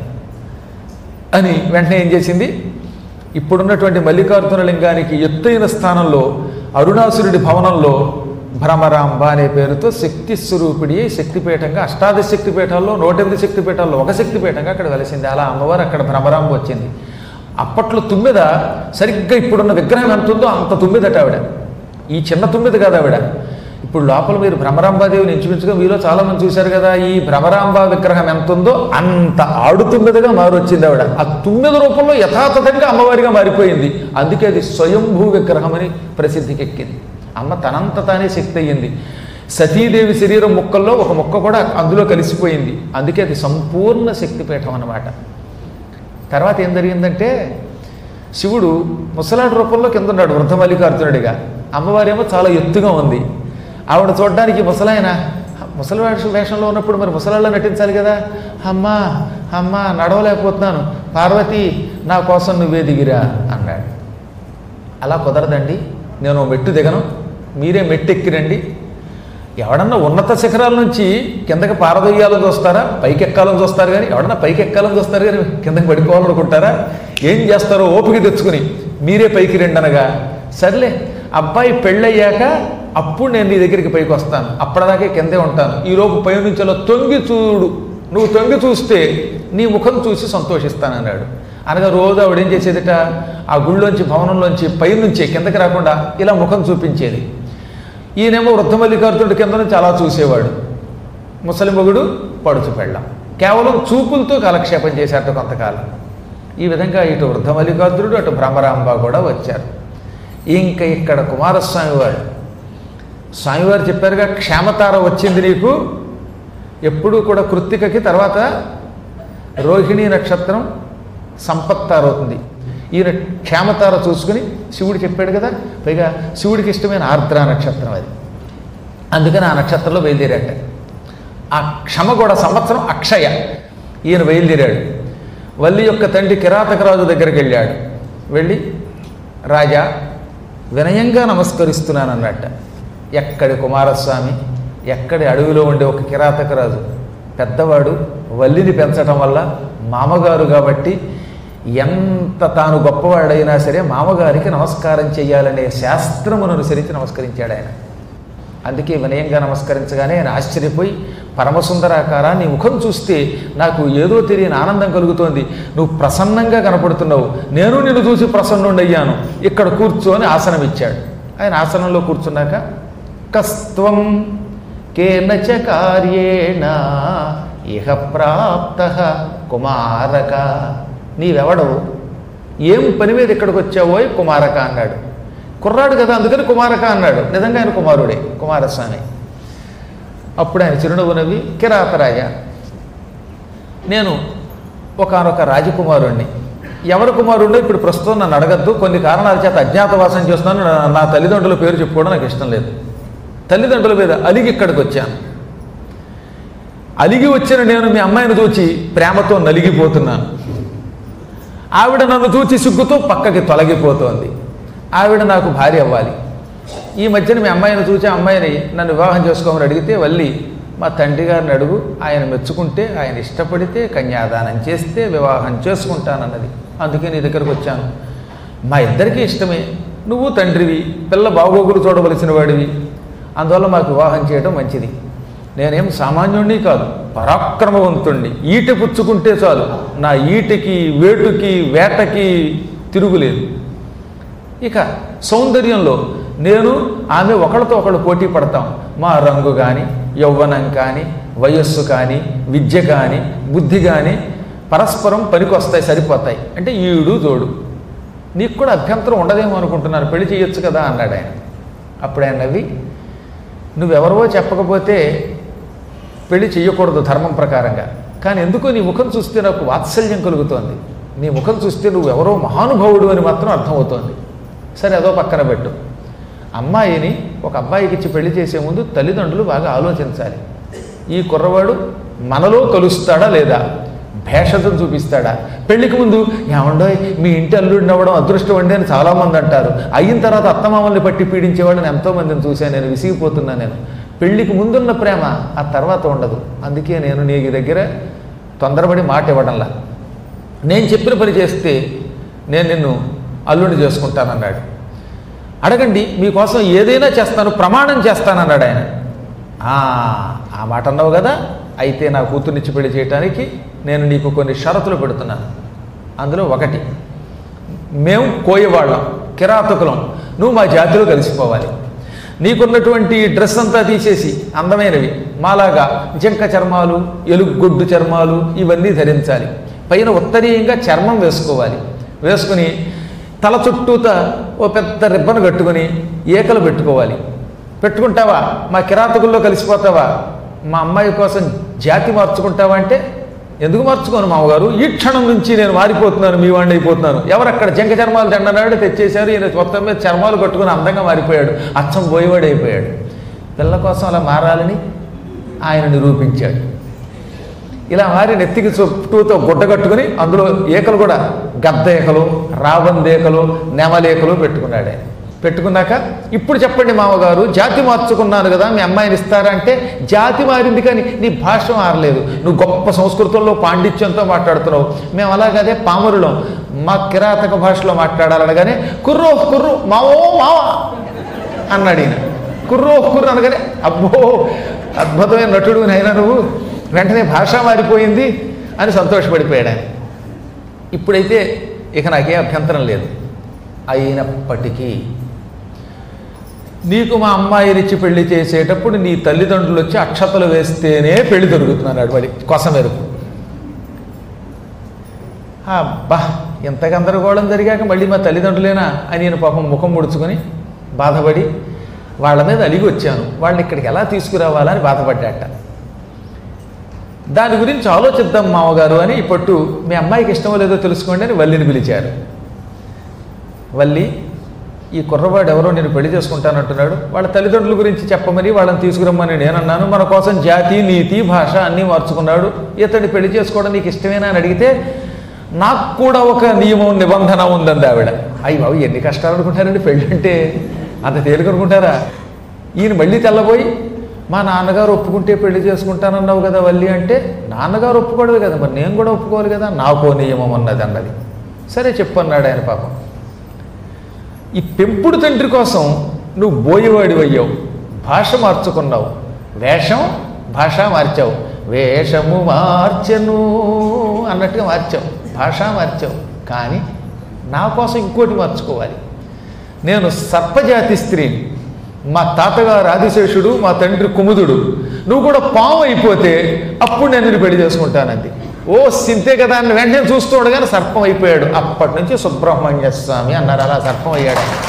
అని వెంటనే ఏం చేసింది ఇప్పుడున్నటువంటి మల్లికార్జున లింగానికి ఎత్తైన స్థానంలో అరుణాసురుడి భవనంలో భ్రమరాంబ అనే పేరుతో శక్తి స్వరూపిడి శక్తిపీఠంగా అష్టాదశ శక్తిపీఠాల్లో నూట ఎనిమిది శక్తిపీఠాల్లో ఒక శక్తిపీఠంగా అక్కడ వెలిసింది అలా అమ్మవారు అక్కడ భ్రమరాంబ వచ్చింది అప్పట్లో తుమ్మిద సరిగ్గా ఇప్పుడున్న విగ్రహం ఎంత ఉందో అంత తుమ్మిదట ఆవిడ ఈ చిన్న తుమ్మిద కాదు ఆవిడ ఇప్పుడు లోపల మీరు భ్రమరాంబాదేవిని ఇంచుమించుగా మీలో చాలా మంది చూశారు కదా ఈ భ్రమరాంబ విగ్రహం ఎంత ఉందో అంత ఆడు తుమ్మిదగా మారొచ్చింది ఆవిడ ఆ తుమ్మిద రూపంలో యథాతథంగా అమ్మవారిగా మారిపోయింది అందుకే అది స్వయంభూ విగ్రహం అని ప్రసిద్ధికి ఎక్కింది అమ్మ తనంత తానే శక్తి అయ్యింది సతీదేవి శరీరం ముక్కల్లో ఒక ముక్క కూడా అందులో కలిసిపోయింది అందుకే అది సంపూర్ణ శక్తిపీఠం అన్నమాట తర్వాత ఏం జరిగిందంటే శివుడు ముసలాడి రూపంలో కింద ఉన్నాడు వృద్ధ మల్లికార్జునుడిగా అమ్మవారేమో చాలా ఎత్తుగా ఉంది ఆవిడ చూడడానికి ముసలాయన ముసలివాడి వేషంలో ఉన్నప్పుడు మరి ముసలాళ్ళ నటించాలి కదా అమ్మా అమ్మా నడవలేకపోతున్నాను పార్వతి నా కోసం నువ్వే దిగిరా అన్నాడు అలా కుదరదండి నేను ఓ మెట్టు దిగను మీరే మెట్టు ఎక్కిరండి ఎవడన్నా ఉన్నత శిఖరాల నుంచి కిందకి పారదొయ్యాలని చూస్తారా పైకి ఎక్కాలని చూస్తారు కానీ ఎవడన్నా పైకి ఎక్కాలని చూస్తారు కానీ కిందకి పడిపోవాలనుకుంటారా ఏం చేస్తారో ఓపిక తెచ్చుకుని మీరే పైకి రండి అనగా సర్లే అబ్బాయి పెళ్ళయ్యాక అప్పుడు నేను నీ దగ్గరికి పైకి వస్తాను అప్పటిదాకే కిందే ఉంటాను ఈలోపు పై నుంచి అలా తొంగి చూడు నువ్వు తొంగి చూస్తే నీ ముఖం చూసి సంతోషిస్తానన్నాడు అనగా రోజు ఆవిడ ఏం చేసేదిట ఆ గుళ్ళోంచి భవనంలోంచి పైనుంచి కిందకి రాకుండా ఇలా ముఖం చూపించేది ఈయనేమో వృద్ధ మల్లికార్జునుడి కింద నుంచి అలా చూసేవాడు ముసలి మొగుడు పడుచు పెళ్ళం కేవలం చూపులతో కాలక్షేపం చేశారట కొంతకాలం ఈ విధంగా ఇటు వృద్ధ మల్లికార్జునుడు అటు భ్రమరాంబ కూడా వచ్చారు ఇంకా ఇక్కడ కుమారస్వామి వారు స్వామివారు చెప్పారుగా క్షేమతార వచ్చింది నీకు ఎప్పుడూ కూడా కృత్తికకి తర్వాత రోహిణీ నక్షత్రం సంపత్తార అవుతుంది ఈయన క్షేమతార చూసుకుని శివుడు చెప్పాడు కదా పైగా శివుడికి ఇష్టమైన ఆర్ద్ర నక్షత్రం అది అందుకని ఆ నక్షత్రంలో బయలుదేరాట ఆ క్షమ కూడా సంవత్సరం అక్షయ ఈయన బయలుదేరాడు వల్లి యొక్క తండ్రి కిరాతకరాజు దగ్గరికి వెళ్ళాడు వెళ్ళి రాజా వినయంగా నమస్కరిస్తున్నాను అన్నట్ట ఎక్కడి కుమారస్వామి ఎక్కడి అడవిలో ఉండే ఒక కిరాతకరాజు పెద్దవాడు వల్లిని పెంచడం వల్ల మామగారు కాబట్టి ఎంత తాను గొప్పవాడైనా సరే మామగారికి నమస్కారం చేయాలనే శాస్త్రమును అనుసరించి నమస్కరించాడు ఆయన అందుకే వినయంగా నమస్కరించగానే ఆయన ఆశ్చర్యపోయి పరమసుందరాకార నీ ముఖం చూస్తే నాకు ఏదో తెలియని ఆనందం కలుగుతోంది నువ్వు ప్రసన్నంగా కనపడుతున్నావు నేను నిన్ను చూసి ప్రసన్నుండయ్యాను ఇక్కడ కూర్చో అని ఆసనం ఇచ్చాడు ఆయన ఆసనంలో కూర్చున్నాక కస్త్వం కేనచ కార్యేణ ఇహ ప్రాప్త కుమారక నీవెవడవు ఏం పని మీద ఇక్కడికి వచ్చావోయ్ కుమారక అన్నాడు కుర్రాడు కదా అందుకని కుమారక అన్నాడు నిజంగా ఆయన కుమారుడే కుమారస్వామి అప్పుడు ఆయన చిరునవ్వు నవ్వి కిరాతరాయ నేను ఒకనొక రాజకుమారుణ్ణి ఎవరి కుమారుడో ఇప్పుడు ప్రస్తుతం నన్ను అడగద్దు కొన్ని కారణాల చేత అజ్ఞాతవాసం చేస్తున్నాను నా- నా తల్లిదండ్రుల పేరు చెప్పుకోవడం నాకు ఇష్టం లేదు తల్లిదండ్రుల మీద అలిగి ఇక్కడికి వచ్చాను అలిగి వచ్చిన నేను మీ అమ్మాయిని చూచి ప్రేమతో నలిగిపోతున్నాను ఆవిడ నన్ను చూచి సిగ్గుతో పక్కకి తొలగిపోతోంది ఆవిడ నాకు భార్య అవ్వాలి ఈ మధ్యన మీ అమ్మాయిని చూసి ఆ అమ్మాయిని నన్ను వివాహం చేసుకోమని అడిగితే వల్లి మా తండ్రి గారిని అడుగు ఆయన మెచ్చుకుంటే ఆయన ఇష్టపడితే కన్యాదానం చేస్తే వివాహం చేసుకుంటానన్నది అందుకే నీ దగ్గరకు వచ్చాను మా ఇద్దరికీ ఇష్టమే నువ్వు తండ్రివి పిల్ల బాగోగులు చూడవలసిన వాడివి అందువల్ల మాకు వివాహం చేయడం మంచిది నేనేం సామాన్యుణ్ణి కాదు పరాక్రమవంతుణ్ణి ఈట పుచ్చుకుంటే చాలు నా ఈటకి వేటుకి వేటకి తిరుగులేదు ఇక సౌందర్యంలో నేను ఆమె ఒకళ్ళతో ఒకళ్ళు పోటీ పడతాం మా రంగు కానీ యౌవనం కానీ వయస్సు కానీ విద్య కానీ బుద్ధి కానీ పరస్పరం పనికొస్తాయి సరిపోతాయి అంటే ఈడు జోడు నీకు కూడా అభ్యంతరం ఉండదేమో అనుకుంటున్నాను పెళ్లి చేయొచ్చు కదా అన్నాడు ఆయన అప్పుడు ఆయన నవ్వి నువ్వెవరవో చెప్పకపోతే పెళ్లి చెయ్యకూడదు ధర్మం ప్రకారంగా కానీ ఎందుకో నీ ముఖం చూస్తే నాకు వాత్సల్యం కలుగుతోంది నీ ముఖం చూస్తే నువ్వు ఎవరో మహానుభావుడు అని మాత్రం అర్థమవుతోంది సరే అదో పక్కన పెట్టు అమ్మాయిని ఒక అబ్బాయికి ఇచ్చి పెళ్లి చేసే ముందు తల్లిదండ్రులు బాగా ఆలోచించాలి ఈ కుర్రవాడు మనలో కలుస్తాడా లేదా భేషజం చూపిస్తాడా పెళ్లికి ముందు ఏమండోయ్ మీ ఇంటి అల్లుడిని అవ్వడం అదృష్టం అండి అని చాలామంది అంటారు అయిన తర్వాత అత్తమామల్ని పట్టి పీడించేవాళ్ళని ఎంతోమందిని చూశాను నేను విసిగిపోతున్నాను నేను పెళ్లికి ముందున్న ప్రేమ ఆ తర్వాత ఉండదు అందుకే నేను నీ దగ్గర తొందరపడి మాట ఇవ్వడంలా నేను చెప్పిన పని చేస్తే నేను నిన్ను అల్లుడిని చేసుకుంటానన్నాడు అడగండి మీకోసం ఏదైనా చేస్తాను ప్రమాణం చేస్తానన్నాడు ఆయన "ఆ, ఆ మాట అన్నావు కదా అయితే నా కూతుర్నిచ్చి పెళ్లి చేయటానికి నేను నీకు కొన్ని షరతులు పెడుతున్నాను అందులో ఒకటి మేము కోయవాళ్ళం కిరాతకులం నువ్వు మా జాతిలో కలిసిపోవాలి నీకున్నటువంటి డ్రెస్ అంతా తీసేసి అందమైనవి మాలాగా జింక చర్మాలు ఎలుగొడ్డు చర్మాలు ఇవన్నీ ధరించాలి పైన ఉత్తరీయంగా చర్మం వేసుకోవాలి వేసుకుని తల చుట్టూత ఓ పెద్ద రిబ్బన్ కట్టుకుని ఏకలు పెట్టుకోవాలి పెట్టుకుంటావా మా కిరాతకుల్లో కలిసిపోతావా మా అమ్మాయి కోసం జాతి మార్చుకుంటావా అంటే ఎందుకు మార్చుకోను మామగారు ఈ క్షణం నుంచి నేను మారిపోతున్నాను మీ వాడిని అయిపోతున్నాను ఎవరు అక్కడ జంక చర్మాలు దండనాడు తెచ్చేశారు ఈయన మొత్తం మీద చర్మాలు కట్టుకుని అందంగా మారిపోయాడు అచ్చం పోయేవాడు అయిపోయాడు పిల్ల కోసం అలా మారాలని ఆయన నిరూపించాడు ఇలా మారి నెత్తికి చుట్టూతో గుడ్డ కట్టుకుని అందులో ఏకలు కూడా గద్ద ఏకలు రాబందేకలు నెమలేకలు పెట్టుకున్నాడే పెట్టుకున్నాక ఇప్పుడు చెప్పండి మామగారు జాతి మార్చుకున్నాను కదా మీ అమ్మాయిని ఇస్తారా అంటే జాతి మారింది కానీ నీ భాష మారలేదు నువ్వు గొప్ప సంస్కృతంలో పాండిత్యంతో మాట్లాడుతున్నావు మేము అలాగదే పామరులం మా కిరాతక భాషలో మాట్లాడాలనగానే కుర్రో కుర్రు మావో మావా అన్నాడు ఈయన కుర్రో కుర్రు అనగానే అబ్బో అద్భుతమైన నటుడు నైనా నువ్వు వెంటనే భాష మారిపోయింది అని సంతోషపడిపోయాడు ఆయన ఇప్పుడైతే ఇక నాకే అభ్యంతరం లేదు అయినప్పటికీ నీకు మా అమ్మాయినిచ్చి పెళ్లి చేసేటప్పుడు నీ తల్లిదండ్రులు వచ్చి అక్షతలు వేస్తేనే పెళ్లి దొరుకుతున్నాడు వాడి కొసమెరుపు అబ్బా ఎంత గందరగోళం జరిగాక మళ్ళీ మా తల్లిదండ్రులేనా అని నేను పాపం ముఖం ముడుచుకొని బాధపడి వాళ్ళ మీద అలిగి వచ్చాను వాళ్ళని ఇక్కడికి ఎలా తీసుకురావాలని బాధపడ్డాట దాని గురించి ఆలోచిద్దాం మామగారు అని ఇప్పట్టు మీ అమ్మాయికి ఇష్టమో లేదో తెలుసుకోండి అని వల్లిని పిలిచారు వల్లి ఈ కుర్రవాడు ఎవరో నేను పెళ్లి చేసుకుంటానంటున్నాడు వాళ్ళ తల్లిదండ్రుల గురించి చెప్పమని వాళ్ళని తీసుకురమ్మని నేనన్నాను మన కోసం జాతి నీతి భాష అన్నీ మార్చుకున్నాడు ఇతన్ని పెళ్లి చేసుకోవడం నీకు ఇష్టమేనా అని అడిగితే నాకు కూడా ఒక నియమం నిబంధన ఉందండి ఆవిడ అయ్యి బాబు ఎన్ని కష్టాలు అనుకుంటారండి పెళ్ళి అంటే అంత తేలిక అనుకుంటారా ఈయన మళ్ళీ తెల్లబోయి మా నాన్నగారు ఒప్పుకుంటే పెళ్లి చేసుకుంటానన్నావు కదా వల్లి అంటే నాన్నగారు ఒప్పుకోవడమే కదా మరి నేను కూడా ఒప్పుకోవాలి కదా నాకో నియమం అన్నది అన్నది సరే చెప్పన్నాడు ఆయన పాపం ఈ పెంపుడు తండ్రి కోసం నువ్వు బోయేవాడి అయ్యావు భాష మార్చుకున్నావు వేషం భాష మార్చావు వేషము మార్చెను అన్నట్టుగా మార్చావు భాష మార్చావు కానీ నా కోసం ఇంకోటి మార్చుకోవాలి నేను సర్పజాతి స్త్రీని మా తాతగారు ఆదిశేషుడు మా తండ్రి కుముదుడు నువ్వు కూడా పాము అయిపోతే అప్పుడు నేను నిన్ను పెళ్లి చేసుకుంటానంది ఓ సింతే కదా అని వెంటనే చూస్తూ ఉండగానే సర్పం అయిపోయాడు అప్పటి నుంచి సుబ్రహ్మణ్య స్వామి అన్నారు అలా సర్పం అయ్యాడు ఆయన.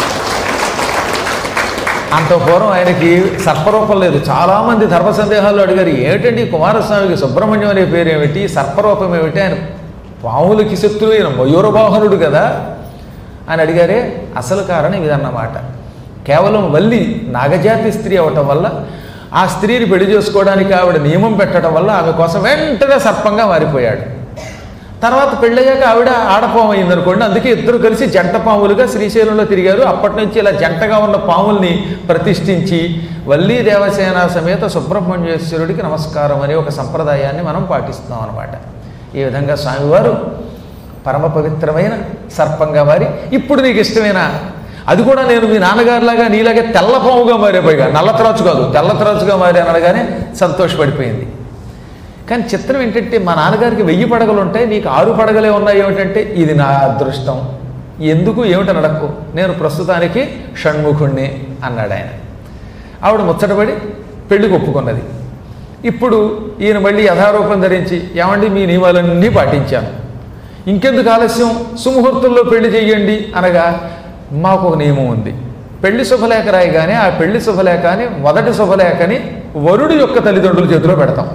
అంత పూర్వం ఆయనకి సర్పరూపం లేదు చాలామంది ధర్మ సందేహాలు అడిగారు ఏమిటండి కుమారస్వామికి సుబ్రహ్మణ్యం అనే పేరు ఏమిటి సర్పరూపం ఏమిటి ఆయన పాములకి శత్రువు అయిన మయూరవాహనుడు కదా అని అడిగారే అసలు కారణం ఇదన్నమాట కేవలం వల్లి నాగజాతి స్త్రీ అవటం వల్ల ఆ స్త్రీని పెళ్లి చేసుకోవడానికి ఆవిడ నియమం పెట్టడం వల్ల ఆమె కోసం వెంటనే సర్పంగా మారిపోయాడు తర్వాత పెళ్ళయ్యాక ఆవిడ ఆడపాము అయిందనుకోండి అందుకే ఇద్దరు కలిసి జంట పాములుగా శ్రీశైలంలో తిరిగారు అప్పటి నుంచి ఇలా జంటగా ఉన్న పాముల్ని ప్రతిష్ఠించి వల్లీ దేవసేన సమేత సుబ్రహ్మణ్యేశ్వరుడికి నమస్కారం అనే ఒక సంప్రదాయాన్ని మనం పాటిస్తున్నాం అనమాట ఈ విధంగా స్వామివారు పరమ పవిత్రమైన సర్పంగా మారి ఇప్పుడు నీకు ఇష్టమైన అది కూడా నేను మీ నాన్నగారిలాగా నీలాగే తెల్లపాముగా మారేపోయిగా నల్ల త్రాచు కాదు తెల్ల త్రాచుగా మారాను అనగానే సంతోషపడిపోయింది కానీ చిత్రం ఏంటంటే మా నాన్నగారికి వెయ్యి పడగలు ఉంటాయి నీకు ఆరు పడగలే ఉన్నాయి ఏమిటంటే ఇది నా అదృష్టం ఎందుకు ఏమిటని అడక్కు నేను ప్రస్తుతానికి షణ్ముఖుణ్ణి అన్నాడు ఆయన ఆవిడ ముచ్చటపడి పెళ్లికి ఒప్పుకున్నది ఇప్పుడు ఈయన మళ్ళీ యథారూపం ధరించి ఏమండి మీ నియమాలన్నీ పాటించాను ఇంకెందుకు ఆలస్యం సుముహూర్తంలో పెళ్లి చెయ్యండి అనగా మాకు ఒక నియమం ఉంది పెళ్లి శుభలేఖ రాయగానే ఆ పెళ్లి శుభలేఖని మొదటి శుభలేఖని వరుడి యొక్క తల్లిదండ్రుల చేతిలో పెడతాం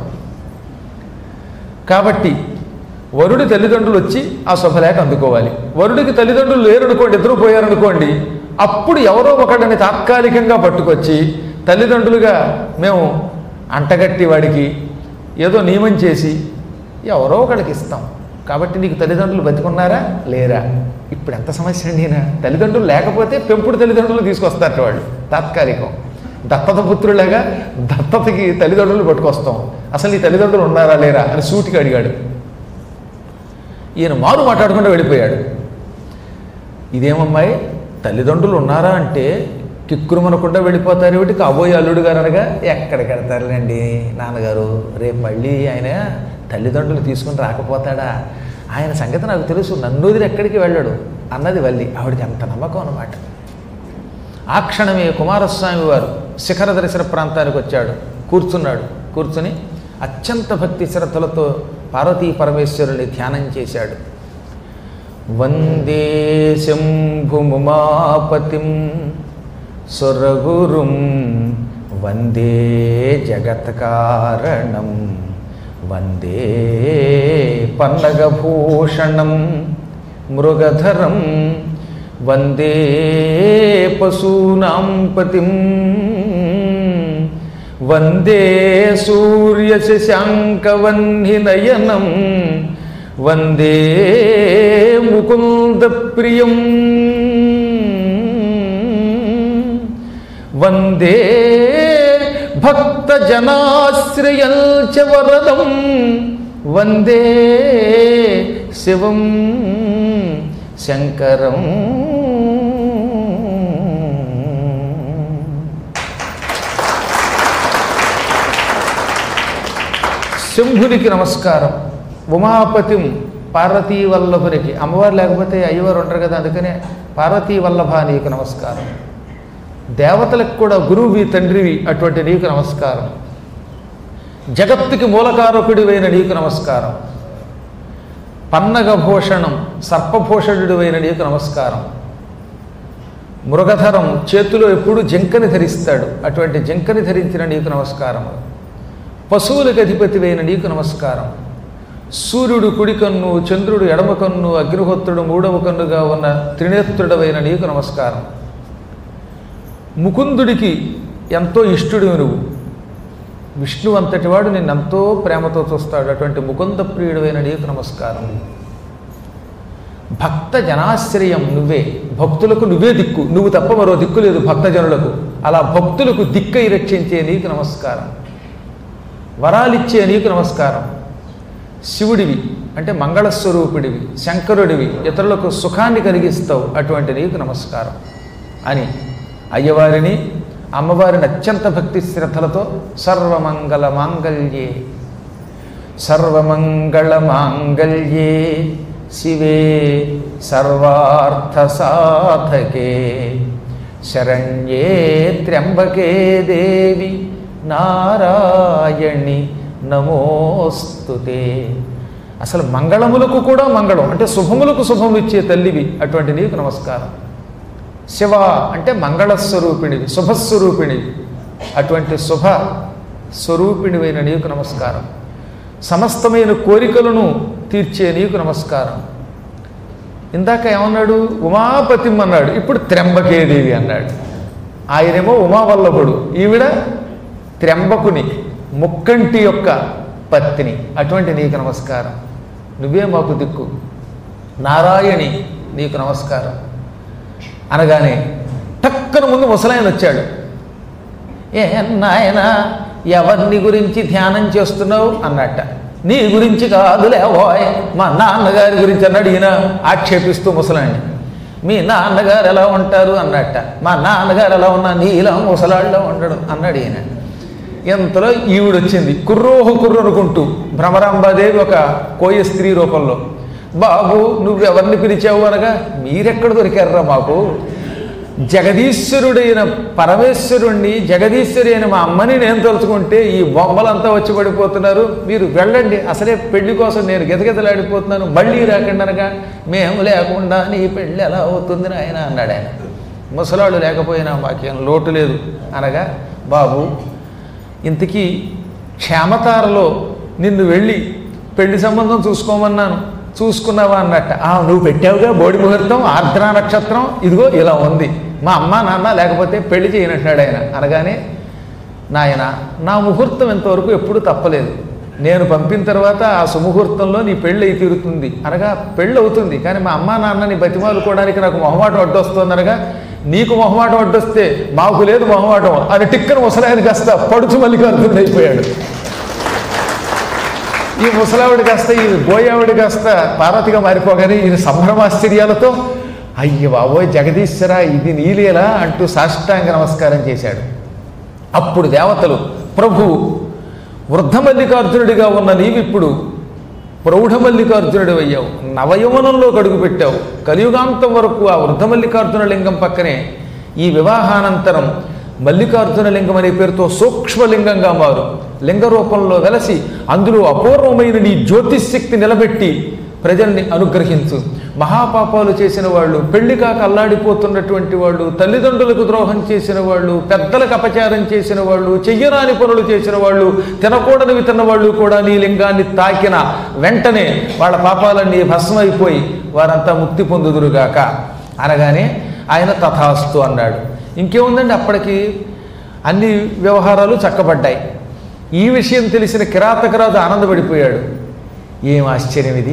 కాబట్టి వరుడి తల్లిదండ్రులు వచ్చి ఆ శుభలేఖ అందుకోవాలి వరుడికి తల్లిదండ్రులు లేరనుకోండి ఇద్దరు పోయారనుకోండి అప్పుడు ఎవరో ఒకడిని తాత్కాలికంగా పట్టుకొచ్చి తల్లిదండ్రులుగా మేము అంటగట్టి వాడికి ఏదో నియమం చేసి ఎవరో ఒకడికి ఇస్తాం కాబట్టి నీకు తల్లిదండ్రులు బతికున్నారా లేరా ఇప్పుడు ఎంత సమస్య అండి ఈయన? తల్లిదండ్రులు లేకపోతే పెంపుడు తల్లిదండ్రులు తీసుకొస్తారట వాళ్ళు తాత్కాలికం దత్తత పుత్రులాగా దత్తతకి తల్లిదండ్రులు పట్టుకొస్తాం అసలు ఈ తల్లిదండ్రులు ఉన్నారా లేరా అని సూటిగా అడిగాడు ఈయన మారు మాట్లాడకుండా వెళ్ళిపోయాడు ఇదేమమ్మాయి తల్లిదండ్రులు ఉన్నారా అంటే కిక్కురుమనకుండా వెళ్ళిపోతారు ఏమిటి కాబోయే అల్లుడు గారు అనగా ఎక్కడికి వెళ్తారులేండి నాన్నగారు రేపు మళ్ళీ ఆయన తల్లిదండ్రులు తీసుకుని రాకపోతాడా ఆయన సంగతి నాకు తెలుసు నన్ను వదిలి ఎక్కడికి వెళ్ళాడు అన్నది వల్లి ఆవిడకి అంత నమ్మకం అన్నమాట ఆ క్షణమే కుమారస్వామి వారు శిఖర దర్శన ప్రాంతానికి వచ్చాడు కూర్చున్నాడు కూర్చుని అత్యంత భక్తి శ్రద్ధలతో పార్వతీ పరమేశ్వరుని ధ్యానం చేశాడు వందే శంభుముమాపతిం సురగురుం వందే జగత్కారణం వందే పన్నగభూషణం మృగధరం వందే పశూనాం పతిం వందే సూర్యశశాంకవన్నినయనం వందే ముకుందప్రియం వందే భక్తజనాశ్రయం చ వరదం వందే శివం శంకరం శంభునికి నమస్కారం ఉమాపతిం పార్వతీ వల్లభునికి అమ్మవారు లేకపోతే అయ్యవారు ఉంటారు కదా అందుకనే పార్వతీ వల్లభ నీకు నమస్కారం దేవతలకు కూడా గురువువి తండ్రివి అటువంటి నీకు నమస్కారం జగత్తుకి మూలకారకుడివైన నీకు నమస్కారం పన్నగభూషణం సర్పభూషణుడివైన నీకు నమస్కారం మృగధరం చేతిలో ఎప్పుడు జంకని ధరిస్తాడు అటువంటి జంకని ధరించిన నీకు నమస్కారం పశువులకు అధిపతివైన నీకు నమస్కారం సూర్యుడు కుడి కన్ను చంద్రుడు ఎడమ కన్ను అగ్నిహోత్రుడు మూడవ కన్నుగా ఉన్న త్రినేత్రుడవైన నీకు నమస్కారం ముకుందుడికి ఎంతో ఇష్టుడివి నువ్వు విష్ణు అంతటి వాడు నిన్నెంతో ప్రేమతో చూస్తాడు అటువంటి ముకుంద ప్రియుడైన నీకు నమస్కారం భక్త జనాశ్రయం నువ్వే భక్తులకు నువ్వే దిక్కు నువ్వు తప్ప మరో దిక్కు లేదు భక్తజనులకు అలా భక్తులకు దిక్కై రక్షించే నీకు నమస్కారం వరాలిచ్చే నీకు నమస్కారం శివుడివి అంటే మంగళస్వరూపుడివి శంకరుడివి ఇతరులకు సుఖాన్ని కలిగిస్తావు అటువంటి నీకు నమస్కారం అని అయ్యవారిని అమ్మవారిని అత్యంత భక్తి శ్రద్ధలతో సర్వమంగళ మాంగళ్యే సర్వమంగళ మాంగళ్యే శివే సర్వార్థ సాధకే శరణ్యే త్ర్యంబకే దేవి నారాయణి నమోస్తుతే అసలు మంగళములకు కూడా మంగళం అంటే శుభములకు శుభములు ఇచ్చే తల్లివి అటువంటి నీకు నమస్కారం శివ అంటే మంగళస్వరూపిణివి శుభస్వరూపిణివి అటువంటి శుభ స్వరూపిణివైన నీకు నమస్కారం సమస్తమైన కోరికలను తీర్చే నీకు నమస్కారం ఇందాక ఏమన్నాడు ఉమాపతిం అన్నాడు ఇప్పుడు త్ర్యంబకేదేవి అన్నాడు ఆయనేమో ఉమావల్లభుడు ఈవిడ త్ర్యంబకుని ముక్కంటి యొక్క పత్ని అటువంటి నీకు నమస్కారం నువ్వే మాకు దిక్కు నారాయణి నీకు నమస్కారం అనగానే టక్కన ముందు ముసలాయన వచ్చాడు ఏ నాయన ఎవరిని గురించి ధ్యానం చేస్తున్నావు అన్నట్ట నీ గురించి కాదులేవోయ్ మా నాన్నగారి గురించి అన్నాడు ఈయన ఆక్షేపిస్తూ ముసలాన్ని మీ నాన్నగారు ఎలా ఉంటారు అన్నట్ట మా నాన్నగారు ఎలా ఉన్నా నీ ఇలా ముసలాళ్ళలో ఉండడు అన్నాడు ఈయన ఇంతలో ఈవిడ వచ్చింది కుర్రోహు కుర్రు అనుకుంటూ భ్రమరాంబాదేవి ఒక కోయ స్త్రీ రూపంలో బాబు నువ్వెవరిని పిలిచావు అనగా మీరెక్కడ దొరికారా మాకు జగదీశ్వరుడైన పరమేశ్వరుణ్ణి జగదీశ్వరి అయిన మా అమ్మని నేను తలుచుకుంటే ఈ బొమ్మలంతా వచ్చి పడిపోతున్నారు మీరు వెళ్ళండి అసలే పెళ్లి కోసం నేను గెతగెతలాడిపోతున్నాను మళ్ళీ రాకండి అనగా మేము లేకుండా నీ పెళ్ళి ఎలా అవుతుంది ఆయన అన్నాడు ఆయన ముసలాళ్ళు లేకపోయినా మాకేం లోటు లేదు అనగా బాబు ఇంతకీ క్షేమతారలో నిన్ను వెళ్ళి పెళ్లి సంబంధం చూసుకోమన్నాను చూసుకున్నావా అన్నట్ట ఆ నువ్వు పెట్టావుగా బోడి ముహూర్తం ఆర్ద్ర నక్షత్రం ఇదిగో ఇలా ఉంది మా అమ్మ నాన్న లేకపోతే పెళ్లి చేయనట్టాడు ఆయన అనగానే నాయన నా ముహూర్తం ఇంతవరకు ఎప్పుడు తప్పలేదు నేను పంపిన తర్వాత ఆ సుముహూర్తంలో నీ పెళ్ళి అయి తీరుతుంది అనగా పెళ్ళి అవుతుంది కానీ మా అమ్మ నాన్నని బతిమాలుకోవడానికి నాకు మొహమాటం అడ్డొస్తుంది అనగా నీకు మొహమాటం అడ్డొస్తే మాకు లేదు మొహమాటం అని టిక్కన ముసలాయన కాస్త పడుచు మల్లికార్జునుడు అయిపోయాడు ఈ ముసలావిడ కాస్త ఈ బోయావిడ కాస్త పార్వతిగా మారిపోగానే ఈయన సంభ్రమాశ్చర్యాలతో అయ్య బాబోయ్ జగదీశ్వర ఇది నీలేలా అంటూ సాష్టాంగ నమస్కారం చేశాడు అప్పుడు దేవతలు ప్రభు వృద్ధ మల్లికార్జునుడిగా ఉన్న నీవిప్పుడు ప్రౌఢ మల్లికార్జునుడు అయ్యావు నవయవనంలో కడుగు పెట్టావు కలియుగాంతం వరకు ఆ వృద్ధ మల్లికార్జున లింగం పక్కనే ఈ వివాహానంతరం మల్లికార్జున లింగం అనే పేరుతో సూక్ష్మలింగంగా మారు లింగ రూపంలో వెలసి అందులో అపూర్వమైన నీ జ్యోతిశక్తి నిలబెట్టి ప్రజల్ని అనుగ్రహించు మహాపాపాలు చేసిన వాళ్ళు పెళ్లి కాక అల్లాడిపోతున్నటువంటి వాళ్ళు తల్లిదండ్రులకు ద్రోహం చేసిన వాళ్ళు పెద్దలకు అపచారం చేసిన వాళ్ళు చెయ్యరాని పనులు చేసిన వాళ్ళు తినకూడనివి తిన్న వాళ్ళు కూడా నీ లింగాన్ని తాకిన వెంటనే వాళ్ళ పాపాలన్నీ భస్మైపోయి వారంతా ముక్తి పొందుదురుగాక అనగానే ఆయన తథాస్తు అన్నాడు ఇంకేముందండి అప్పటికి అన్ని వ్యవహారాలు చక్కబడ్డాయి ఈ విషయం తెలిసిన కిరాతకరాజు ఆనందపడిపోయాడు ఏం ఆశ్చర్యం ఇది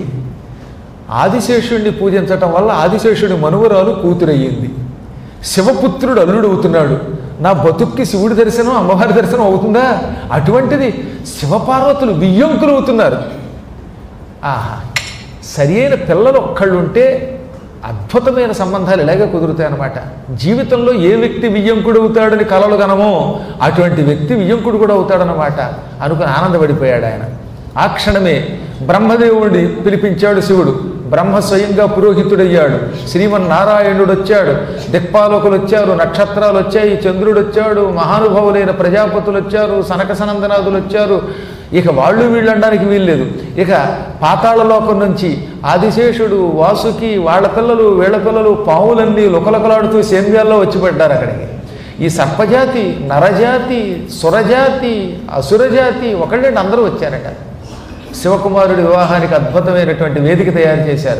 ఆదిశేషుడిని పూజించటం వల్ల ఆదిశేషుడి మనువరాలు కూతురయ్యింది శివపుత్రుడు అల్లుడు అవుతున్నాడు నా బతుక్కి శివుడి దర్శనం అమ్మవారి దర్శనం అవుతుందా అటువంటిది శివపార్వతులు బియ్యంకులు అవుతున్నారు ఆహా సరి అయిన పిల్లలు ఒక్కళ్ళు ఉంటే అద్భుతమైన సంబంధాలు ఇలాగే కుదురుతాయి అన్నమాట జీవితంలో ఏ వ్యక్తి వియ్యంకుడు అవుతాడని కలలు గనమో అటువంటి వ్యక్తి వియ్యంకుడు కూడా అవుతాడనమాట అనుకుని ఆనందపడిపోయాడు ఆయన ఆ క్షణమే బ్రహ్మదేవుడిని పిలిపించాడు శివుడు బ్రహ్మ స్వయంగా పురోహితుడయ్యాడు శ్రీమన్నారాయణుడు వచ్చాడు దిక్పాలకులు వచ్చారు నక్షత్రాలు వచ్చాయి చంద్రుడు వచ్చాడు మహానుభావులైన ప్రజాపతులు వచ్చారు సనక సనందనాథులు వచ్చారు ఇక వాళ్ళు వీళ్ళు అనడానికి వీల్లేదు ఇక పాతాళ లోకం నుంచి ఆదిశేషుడు వాసుకి వాళ్ళ పిల్లలు వీళ్ళ పిల్లలు పావులన్నీ లుకలకలాడుతూ సేంద్యాల్లో వచ్చి పడ్డారు అక్కడికి ఈ సర్పజాతి నరజాతి సురజాతి అసురజాతి ఒకళ్ళండి అందరూ వచ్చారట శివకుమారుడి వివాహానికి అద్భుతమైనటువంటి వేదిక తయారు చేశారు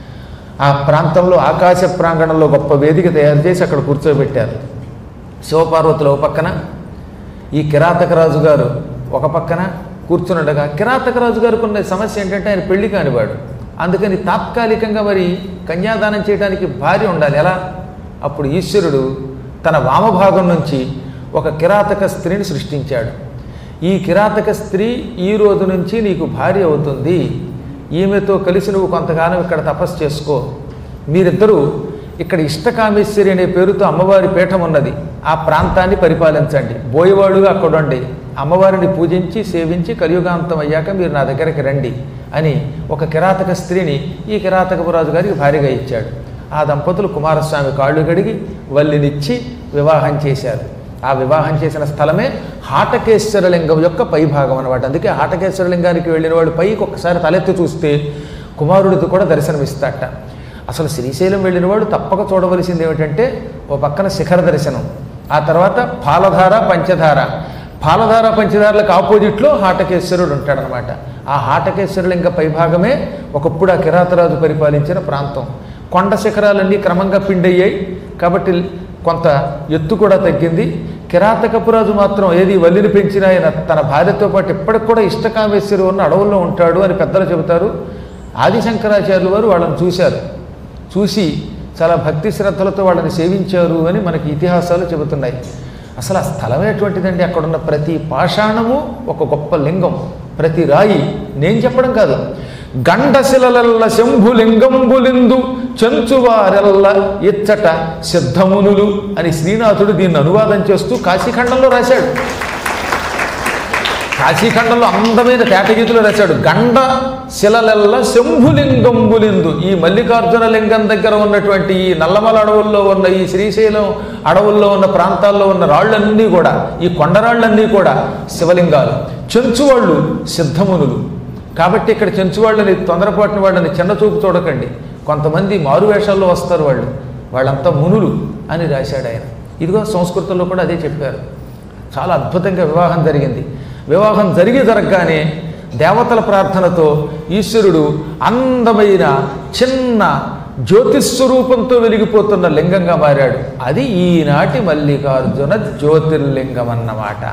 ఆ ప్రాంతంలో ఆకాశ ప్రాంగణంలో గొప్ప వేదిక తయారు చేసి అక్కడ కూర్చోబెట్టారు శివపార్వతులు ఒక పక్కన ఈ కిరాతకరాజు గారు ఒక పక్కన కూర్చున్నట్టుగా కిరాతకరాజు గారికి ఉన్న సమస్య ఏంటంటే ఆయన పెళ్లి కానివాడు అందుకని తాత్కాలికంగా మరి కన్యాదానం చేయడానికి భార్య ఉండాలి ఎలా అప్పుడు ఈశ్వరుడు తన వామభాగం నుంచి ఒక కిరాతక స్త్రీని సృష్టించాడు ఈ కిరాతక స్త్రీ ఈ రోజు నుంచి నీకు భార్య అవుతుంది ఈమెతో కలిసి నువ్వు కొంతకాలం ఇక్కడ తపస్సు చేసుకో మీరిద్దరూ ఇక్కడ ఇష్టకామేశ్వరి అనే పేరుతో అమ్మవారి పీఠం ఉన్నది ఆ ప్రాంతాన్ని పరిపాలించండి బోయవాడుగా అక్కడ ఉండి అమ్మవారిని పూజించి సేవించి కలియుగాంతం అయ్యాక మీరు నా దగ్గరికి రండి అని ఒక కిరాతక స్త్రీని ఈ కిరాతకపు రాజు గారికి భార్యగా ఇచ్చాడు ఆ దంపతులు కుమారస్వామి కాళ్ళు గడిగి వల్లినిచ్చి వివాహం చేశారు ఆ వివాహం చేసిన స్థలమే హాటకేశ్వరలింగం యొక్క పైభాగం అనమాట అందుకే హాటకేశ్వరలింగానికి వెళ్ళిన వాడు పైకి ఒకసారి తలెత్తి చూస్తే కుమారుడికి కూడా దర్శనమిస్తాట అసలు శ్రీశైలం వెళ్ళిన వాడు తప్పక చూడవలసింది ఏమిటంటే ఓ పక్కన శిఖర దర్శనం ఆ తర్వాత పాలధార పంచధార పాలధార పంచదారులకు ఆపోజిట్లో హాటకేశ్వరుడు ఉంటాడనమాట ఆ హాటకేశ్వరులింగ పైభాగమే ఒకప్పుడు ఆ కిరాతరాజు పరిపాలించిన ప్రాంతం కొండ శిఖరాలన్నీ క్రమంగా పిండయ్యాయి కాబట్టి కొంత ఎత్తు కూడా తగ్గింది కిరాతకపురాజు మాత్రం ఏది వల్లిని పెంచిన ఆయన తన భార్యతో పాటు ఇప్పటికి కూడా ఇష్టకామేశ్వరి ఉన్న అడవుల్లో ఉంటాడు అని పెద్దలు చెబుతారు ఆదిశంకరాచార్యులు వారు వాళ్ళని చూశారు చూసి చాలా భక్తి శ్రద్ధలతో వాళ్ళని సేవించారు అని మనకి ఇతిహాసాలు చెబుతున్నాయి అసలు ఆ స్థలం ఎటువంటిదండి అక్కడున్న ప్రతి పాషాణము ఒక గొప్ప లింగం ప్రతి రాయి నేను చెప్పడం కాదు గండశిలలల్ల శంభులింగంబులిందు చెంచువారెల్ల ఇచ్చట సిద్ధమునులు అని శ్రీనాథుడు దీన్ని అనువాదం చేస్తూ కాశీఖండంలో రాశాడు కాశీఖండంలో అందమైన తేటగీతులు రాశాడు గండ శిలలెల్ల శంభులింగంబులిందు ఈ మల్లికార్జున లింగం దగ్గర ఉన్నటువంటి ఈ నల్లమల అడవుల్లో ఉన్న ఈ శ్రీశైలం అడవుల్లో ఉన్న ప్రాంతాల్లో ఉన్న రాళ్ళన్నీ కూడా ఈ కొండరాళ్ళన్నీ కూడా శివలింగాలు చెంచువాళ్ళు సిద్ధమునులు కాబట్టి ఇక్కడ చెంచువాళ్ళని తొందరపాటున వాళ్ళని చిన్న చూపు చూడకండి కొంతమంది మారువేషాల్లో వస్తారు వాళ్ళు వాళ్ళంతా మునులు అని రాశాడు ఆయన ఇదిగో సంస్కృతంలో కూడా అదే చెప్పారు చాలా అద్భుతంగా వివాహం జరిగింది వివాహం జరిగి జరగగానే దేవతల ప్రార్థనతో ఈశ్వరుడు అందమైన చిన్న జ్యోతిస్వరూపంతో వెలిగిపోతున్న లింగంగా మారాడు అది ఈనాటి మల్లికార్జున జ్యోతిర్లింగం అన్నమాట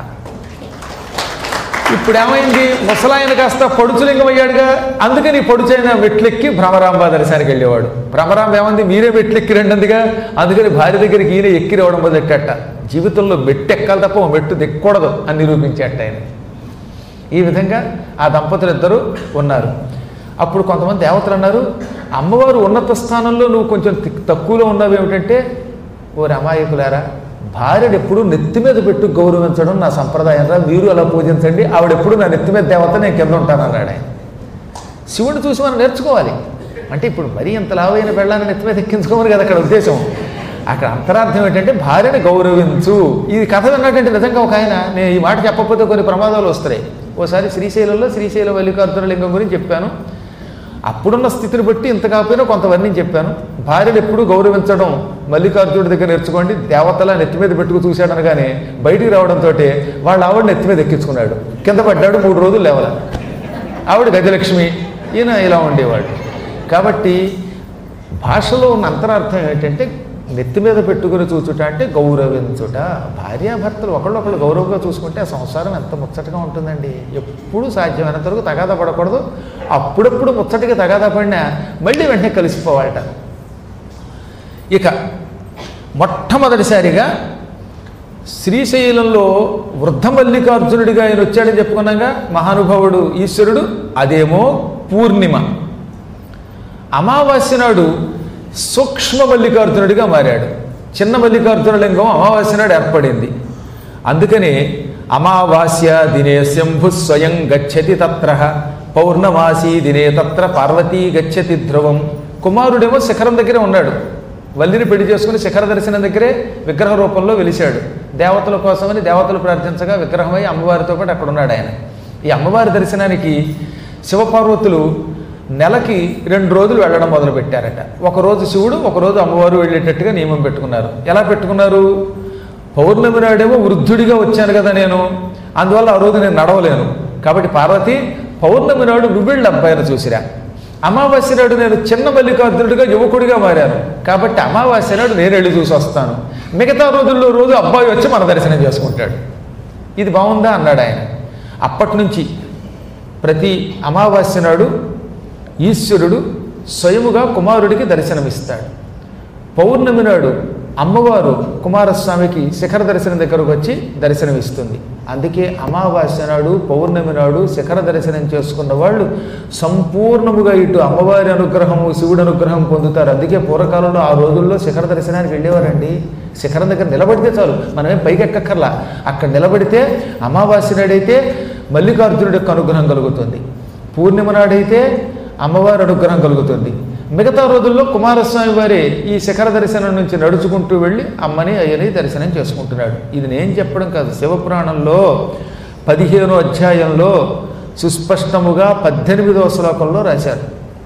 ఇప్పుడు ఏమైంది ముసలాయన కాస్త పొడుచులింగం అయ్యాడుగా అందుకని పొడుచైన మెట్లెక్కి భ్రమరాంబ దర్శనానికి వెళ్ళేవాడు భ్రమరాంబ ఏమంది మీరే మెట్లెక్కి రెండందిగా అందుకని భార్య దగ్గరికి ఈయన ఎక్కి రావడం మొదలెట్టట జీవితంలో మెట్టు ఎక్కాలి తప్ప ఓ మెట్టు దిక్కకూడదు అని నిరూపించేట ఆయన ఈ విధంగా ఆ దంపతులు ఇద్దరు ఉన్నారు అప్పుడు కొంతమంది దేవతలు అన్నారు అమ్మవారు ఉన్నత స్థానంలో నువ్వు కొంచెం తి- తక్కువలో ఉన్నావు ఏమిటంటే ఓ అమాయకులారా భార్యను ఎప్పుడు నెత్తి మీద పెట్టు గౌరవించడం నా సంప్రదాయం రా మీరు అలా పూజించండి ఆవిడెప్పుడు నా నెత్తి మీద దేవత నేను కింద ఉంటాను అన్నాడు ఆయన శివుడు చూసి మనం నేర్చుకోవాలి అంటే ఇప్పుడు మరీ ఇంత లావైన పెళ్ళాన్ని నెత్తి మీద ఎక్కించుకోమని కదా అక్కడ ఉద్దేశం అక్కడ అంతరార్థం ఏంటంటే భార్యని గౌరవించు ఈ కథ విన్నట్టంటే నిజంగా ఒక ఆయన నేను ఈ మాట చెప్పకపోతే కొన్ని ప్రమాదాలు వస్తాయి ఓసారి శ్రీశైలంలో శ్రీశైల మల్లికార్జున లింగం గురించి చెప్పాను అప్పుడున్న స్థితిని బట్టి ఇంత కాకపోయినా కొంత వర్ణించి చెప్పాను భార్యను ఎప్పుడు గౌరవించడం మల్లికార్జునుడి దగ్గర నేర్చుకోండి దేవతల నెత్తి మీద పెట్టుకు చూశాడు అనగానే బయటికి రావడంతో వాళ్ళ ఆవిడ నెత్తి మీద ఎక్కించుకున్నాడు కింద పడ్డాడు మూడు రోజులు లేవల ఆవిడ గజలక్ష్మి ఈయన ఇలా ఉండేవాడు కాబట్టి భాషలో ఉన్న అంతరార్థం ఏంటంటే నెత్తి మీద పెట్టుకుని చూచుట అంటే గౌరవించుట భార్యాభర్తలు ఒకళ్ళొకళ్ళు గౌరవంగా చూసుకుంటే ఆ సంసారం ఎంత ముచ్చటగా ఉంటుందండి ఎప్పుడు సాధ్యమైనంత వరకు తగాదా పడకూడదు అప్పుడప్పుడు ముచ్చటగా తగాదా పడినా మళ్ళీ వెంటనే కలిసిపోవాలట ఇక మొట్టమొదటిసారిగా శ్రీశైలంలో వృద్ధ మల్లికార్జునుడిగా ఆయన వచ్చాడని చెప్పుకున్నాగా మహానుభావుడు ఈశ్వరుడు అదేమో పూర్ణిమ అమావాస్య నాడు సూక్ష్మ మల్లికార్జునుడిగా మారాడు చిన్న మల్లికార్జున లింగం అమావాస్య నాడు ఏర్పడింది అందుకని అమావాస్య దినే శంభు స్వయం గచ్చతి తత్ర పౌర్ణమాసి దినే తత్ర పార్వతీ గచ్చతి ధ్రువం కుమారుడేమో శిఖరం దగ్గరే ఉన్నాడు వల్లిని పెళ్లి చేసుకుని శిఖర దర్శనం దగ్గరే విగ్రహ రూపంలో వెలిశాడు దేవతల కోసమని దేవతలు ప్రార్థించగా విగ్రహమై అమ్మవారితో పాటు అక్కడ ఉన్నాడు ఆయన ఈ అమ్మవారి దర్శనానికి శివపార్వతులు నెలకి రెండు రోజులు వెళ్ళడం మొదలు పెట్టారట ఒకరోజు శివుడు ఒకరోజు అమ్మవారు వెళ్ళేటట్టుగా నియమం పెట్టుకున్నారు ఎలా పెట్టుకున్నారు పౌర్ణమి నాడేమో వృద్ధుడిగా వచ్చాను కదా నేను అందువల్ల ఆ రోజు నేను నడవలేను కాబట్టి పార్వతి పౌర్ణమి నాడు నువ్వెళ్ళి అబ్బాయిని చూసిరా అమావాస్య నాడు నేను చిన్న మల్లికార్జునుడిగా యువకుడిగా మారాను కాబట్టి అమావాస్య నాడు నేను వెళ్ళి చూసి వస్తాను మిగతా రోజుల్లో రోజు అబ్బాయి వచ్చి మన దర్శనం చేసుకుంటాడు ఇది బాగుందా అన్నాడు ఆయన అప్పటి నుంచి ప్రతి అమావాస్య నాడు ఈశ్వరుడు స్వయముగా కుమారుడికి దర్శనమిస్తాడు పౌర్ణమి నాడు అమ్మవారు కుమారస్వామికి శిఖర దర్శనం దగ్గరకు వచ్చి దర్శనమిస్తుంది అందుకే అమావాస్య నాడు పౌర్ణమి నాడు శిఖర దర్శనం చేసుకున్న వాళ్ళు సంపూర్ణముగా ఇటు అమ్మవారి అనుగ్రహము శివుడి అనుగ్రహం పొందుతారు అందుకే పూర్వకాలంలో ఆ రోజుల్లో శిఖర దర్శనానికి వెళ్ళేవారండి శిఖరం దగ్గర నిలబడితే చాలు మనమేం పైకి ఎక్కక్కర్లా అక్కడ నిలబడితే అమావాస్య నాడైతే మల్లికార్జునుడి యొక్క అనుగ్రహం కలుగుతుంది పూర్ణిమ నాడైతే అమ్మవారి అనుగ్రహం కలుగుతుంది మిగతా రోజుల్లో కుమారస్వామి వారే ఈ శిఖర దర్శనం నుంచి నడుచుకుంటూ వెళ్ళి అమ్మని అయ్యని దర్శనం చేసుకుంటున్నాడు ఇది నేను చెప్పడం కాదు శివపురాణంలో పదిహేనో అధ్యాయంలో సుస్పష్టముగా పద్దెనిమిదవ శ్లోకంలో రాశారు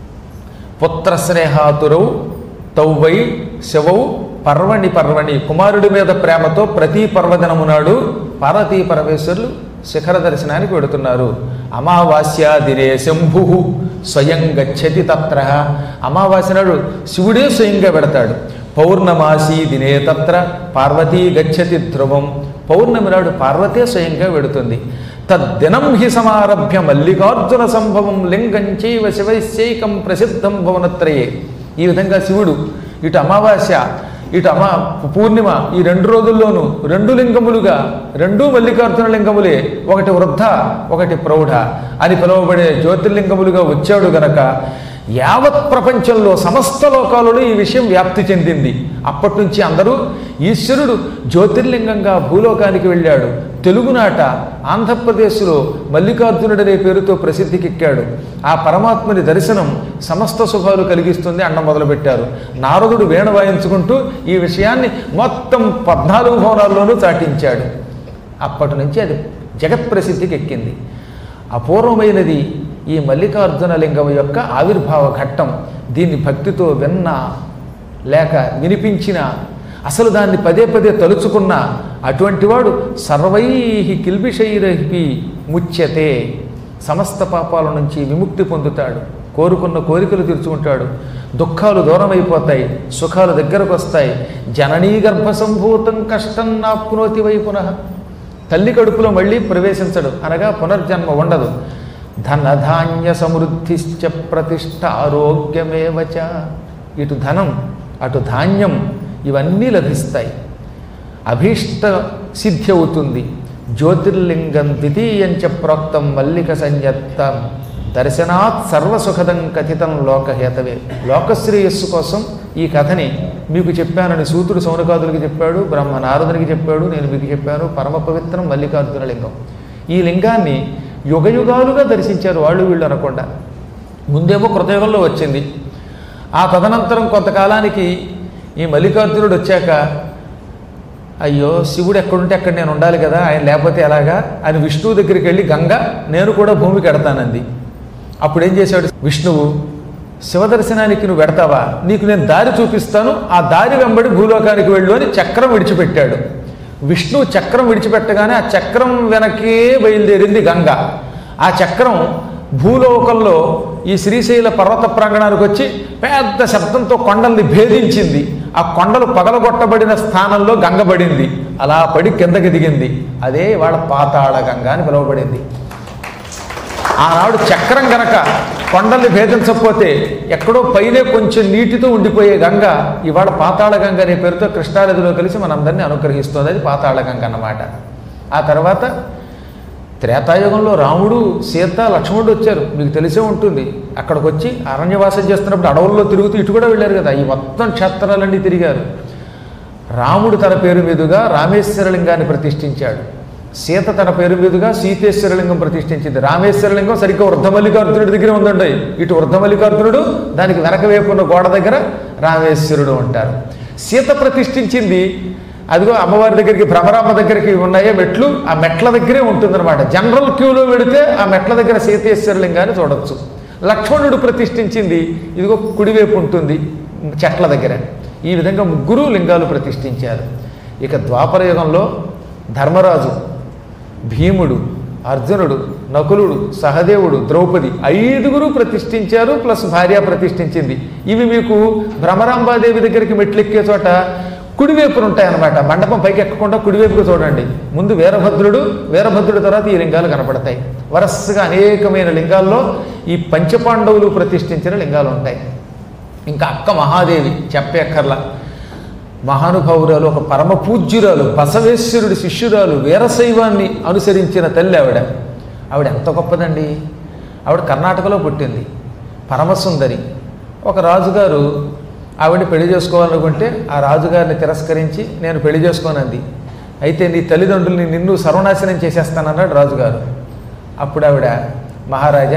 పుత్రస్నేహాతురౌ తౌవై శివౌ పర్వణి పర్వణి కుమారుడి మీద ప్రేమతో ప్రతి పర్వదినము నాడు పార్వతీ పరమేశ్వరులు శిఖర దర్శనానికి వెడుతున్నారు అమావాస్య దినే శంభు స్వయం గచ్చతి తత్ర అమావాస్య నాడు శివుడే స్వయంగా పెడతాడు పౌర్ణమాసి దినే తత్ర పార్వతీ గచ్చతి ధ్రువం పౌర్ణమి నాడు పార్వతే స్వయంగా వెడుతుంది తద్దినం హి సమారభ్య మల్లికార్జున సంభవం లింగం చైవ శివైశ్చైకం ప్రసిద్ధం భువనత్రయే ఈ విధంగా శివుడు ఇటు అమావాస్య ఇటు అమా పూర్ణిమ ఈ రెండు రోజుల్లోనూ రెండు లింగములుగా రెండు మల్లికార్జున లింగములే ఒకటి వృద్ధ ఒకటి ప్రౌఢ అని పిలువబడే జ్యోతిర్లింగములుగా వచ్చాడు గనక యావత్ ప్రపంచంలో సమస్త లోకాలలో ఈ విషయం వ్యాప్తి చెందింది అప్పటి నుంచి అందరూ ఈశ్వరుడు జ్యోతిర్లింగంగా భూలోకానికి వెళ్ళాడు తెలుగునాట ఆంధ్రప్రదేశ్లో మల్లికార్జునుడనే పేరుతో ప్రసిద్ధికెక్కాడు ఆ పరమాత్మని దర్శనం సమస్త శుభాలు కలిగిస్తుంది అన్నం మొదలుపెట్టారు నారదుడు వీణ వాయించుకుంటూ ఈ విషయాన్ని మొత్తం పద్నాలుగు భవనాల్లోనూ చాటించాడు అప్పటి నుంచి అది జగత్ ప్రసిద్ధికి ఎక్కింది అపూర్వమైనది ఈ మల్లికార్జున లింగం యొక్క ఆవిర్భావ ఘట్టం దీన్ని భక్తితో విన్నా లేక వినిపించిన అసలు దాన్ని పదే పదే తలుచుకున్న అటువంటి వాడు సర్వై కిల్బిషైరహి ముచ్యతే సమస్త పాపాల నుంచి విముక్తి పొందుతాడు కోరుకున్న కోరికలు తీర్చుకుంటాడు దుఃఖాలు దూరం అయిపోతాయి సుఖాలు దగ్గరకు వస్తాయి జననీ గర్భ సంభూతం కష్టం నాప్నోతి వై పునః తల్లి కడుపులో మళ్ళీ ప్రవేశించడు అనగా పునర్జన్మ ఉండదు ధనధాన్య సమృద్ధిశ్చ ప్రతిష్ట ఆరోగ్యమేవచ ఇటు ధనం అటు ధాన్యం ఇవన్నీ లభిస్తాయి అభీష్ట సిద్ధి అవుతుంది జ్యోతిర్లింగం ద్వితీయంచ ప్రోక్తం మల్లిక సంయత్తం దర్శనాత్ సర్వసుఖదం కథితం లోకహేతవే లోకశ్రేయస్సు కోసం ఈ కథని మీకు చెప్పానని సూతుడు సౌనకాదులకి చెప్పాడు బ్రహ్మ నారదునికి చెప్పాడు నేను మీకు చెప్పాను పరమ పవిత్రం మల్లికార్జున లింగం ఈ లింగాన్ని యుగయుగాలుగా దర్శించారు వాళ్ళు వీళ్ళు అనకుండా ముందేమో కృతయుగంలో వచ్చింది ఆ తదనంతరం కొంతకాలానికి ఈ మల్లికార్జునుడు వచ్చాక అయ్యో శివుడు ఎక్కడుంటే అక్కడ నేను ఉండాలి కదా ఆయన లేకపోతే ఎలాగా అని విష్ణువు దగ్గరికి వెళ్ళి గంగ నేను కూడా భూమికి ఎడతానంది అప్పుడు ఏం చేశాడు విష్ణువు శివదర్శనానికి నువ్వు పెడతావా నీకు నేను దారి చూపిస్తాను ఆ దారి వెంబడి భూలోకానికి వెళ్ళు అని చక్రం విడిచిపెట్టాడు విష్ణువు చక్రం విడిచిపెట్టగానే ఆ చక్రం వెనకే బయలుదేరింది గంగ ఆ చక్రం భూలోకంలో ఈ శ్రీశైల పర్వత ప్రాంగణానికి వచ్చి పెద్ద శబ్దంతో కొండల్ని భేదించింది ఆ కొండలు పగలగొట్టబడిన స్థానంలో గంగ పడింది అలా పడి కిందకి దిగింది అదే వాళ్ళ పాతాళ గంగ అని పిలువబడింది ఆనాడు చక్రం గనక కొండల్ని భేదించకపోతే ఎక్కడో పైనే కొంచెం నీటితో ఉండిపోయే గంగ ఇవాళ పాతాళ గంగ అనే పేరుతో కృష్ణానదిలో కలిసి మనందరినీ అనుగ్రహిస్తుంది అది పాతాళ గంగ అన్నమాట ఆ తర్వాత త్రేతాయుగంలో రాముడు సీత లక్ష్మణుడు వచ్చారు మీకు తెలిసే ఉంటుంది అక్కడికి వచ్చి అరణ్యవాసం చేస్తున్నప్పుడు అడవుల్లో తిరుగుతూ ఇటు కూడా వెళ్ళారు కదా ఈ మొత్తం క్షేత్రాలన్నీ తిరిగారు రాముడు తన పేరు మీదుగా రామేశ్వరలింగాన్ని ప్రతిష్ఠించాడు సీత తన పేరు మీదుగా సీతేశ్వరలింగం ప్రతిష్ఠించింది రామేశ్వరలింగం సరిగ్గా వృద్ధమల్లికార్జునుడి దగ్గర ఉందండి ఇటు వృద్ధమల్లికార్జునుడు దానికి వెనక వైపు ఉన్న గోడ దగ్గర రామేశ్వరుడు ఉంటారు సీత ప్రతిష్ఠించింది అదిగో అమ్మవారి దగ్గరికి భ్రమరామ్మ దగ్గరికి ఉన్నాయే మెట్లు ఆ మెట్ల దగ్గరే ఉంటుందన్నమాట జనరల్ క్యూలో వెడితే ఆ మెట్ల దగ్గర సీతేశ్వరలింగాన్ని చూడొచ్చు లక్ష్మణుడు ప్రతిష్ఠించింది ఇదిగో కుడివైపు ఉంటుంది చెట్ల దగ్గర ఈ విధంగా ముగ్గురు లింగాలు ప్రతిష్ఠించారు ఇక ద్వాపర యుగంలో ధర్మరాజు భీముడు అర్జునుడు నకులుడు సహదేవుడు ద్రౌపది ఐదుగురు ప్రతిష్ఠించారు ప్లస్ భార్య ప్రతిష్ఠించింది ఇవి మీకు భ్రమరాంబాదేవి దగ్గరికి మెట్లెక్కే చోట కుడివైపున ఉంటాయన్నమాట మండపం పైకి ఎక్కకుండా కుడివైపుకు చూడండి ముందు వీరభద్రుడు వీరభద్రుడి తర్వాత ఈ లింగాలు కనపడతాయి వరసగా అనేకమైన లింగాల్లో ఈ పంచపాండవులు ప్రతిష్ఠించిన లింగాలు ఉంటాయి ఇంకా అక్క మహాదేవి చెప్పక్కర్లా మహానుభావురాలు ఒక పరమ పూజ్యురాలు బసవేశ్వరుడి శిష్యురాలు వీరశైవాన్ని అనుసరించిన తల్లి ఆవిడ ఆవిడ ఎంత గొప్పదండి ఆవిడ కర్ణాటకలో పుట్టింది పరమసుందరి ఒక రాజుగారు ఆవిడని పెళ్లి చేసుకోవాలనుకుంటే ఆ రాజుగారిని తిరస్కరించి నేను పెళ్లి చేసుకోనంది అయితే నీ తల్లిదండ్రుల్ని నిన్ను సర్వనాశనం చేసేస్తానన్నాడు రాజుగారు అప్పుడు ఆవిడ మహారాజా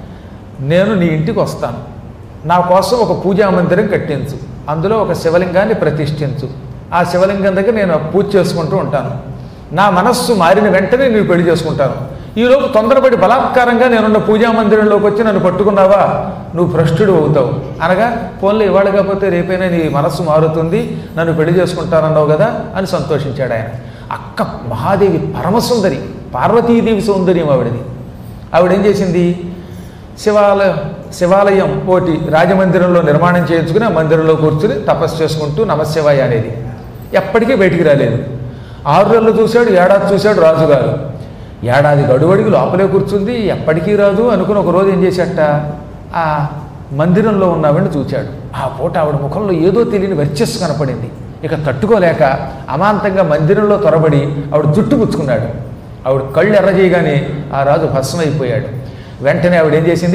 నేను నీ ఇంటికి వస్తాను నా కోసం ఒక పూజా మందిరం కట్టించు అందులో ఒక శివలింగాన్ని ప్రతిష్ఠించు ఆ శివలింగం దగ్గర నేను పూజ చేసుకుంటూ ఉంటాను నా మనస్సు మారిన వెంటనే నేను పెళ్లి చేసుకుంటాను ఈలోపు తొందరపడి బలాత్కారంగా నేనున్న పూజా మందిరంలోకి వచ్చి నన్ను పట్టుకున్నావా నువ్వు భ్రష్టుడు అవుతావు అనగా ఫోన్లో ఇవాళ కాకపోతే రేపైనా నీ మనస్సు మారుతుంది నన్ను పెళ్లి చేసుకుంటానన్నావు కదా అని సంతోషించాడు ఆయన అక్క మహాదేవి పరమసుందరి పార్వతీదేవి సౌందర్యం ఆవిడది ఆవిడ ఏం చేసింది శివాలయం శివాలయం పోటీ రాజమందిరంలో నిర్మాణం చేయించుకుని ఆ మందిరంలో కూర్చుని తపస్సు చేసుకుంటూ నమశివాయ అనేది ఎప్పటికీ బయటికి రాలేదు ఆరు నెలలు చూశాడు ఏడాది చూశాడు రాజుగారు ఏడాది గడువడికి లోపలే కూర్చుంది ఎప్పటికీ రాదు అనుకుని ఒక రోజు ఏం చేశాట ఆ మందిరంలో ఉన్న ఆవిడని చూచాడు ఆ పూట ఆవిడ ముఖంలో ఏదో తెలియని వర్చస్సు కనపడింది ఇక తట్టుకోలేక అమాంతంగా మందిరంలో త్వరబడి ఆవిడ జుట్టు పుచ్చుకున్నాడు ఆవిడ కళ్ళు ఎర్ర చేయగానే ఆ రాజు భస్మైపోయాడు వెంటనే ఆవిడ ఏం చేసింది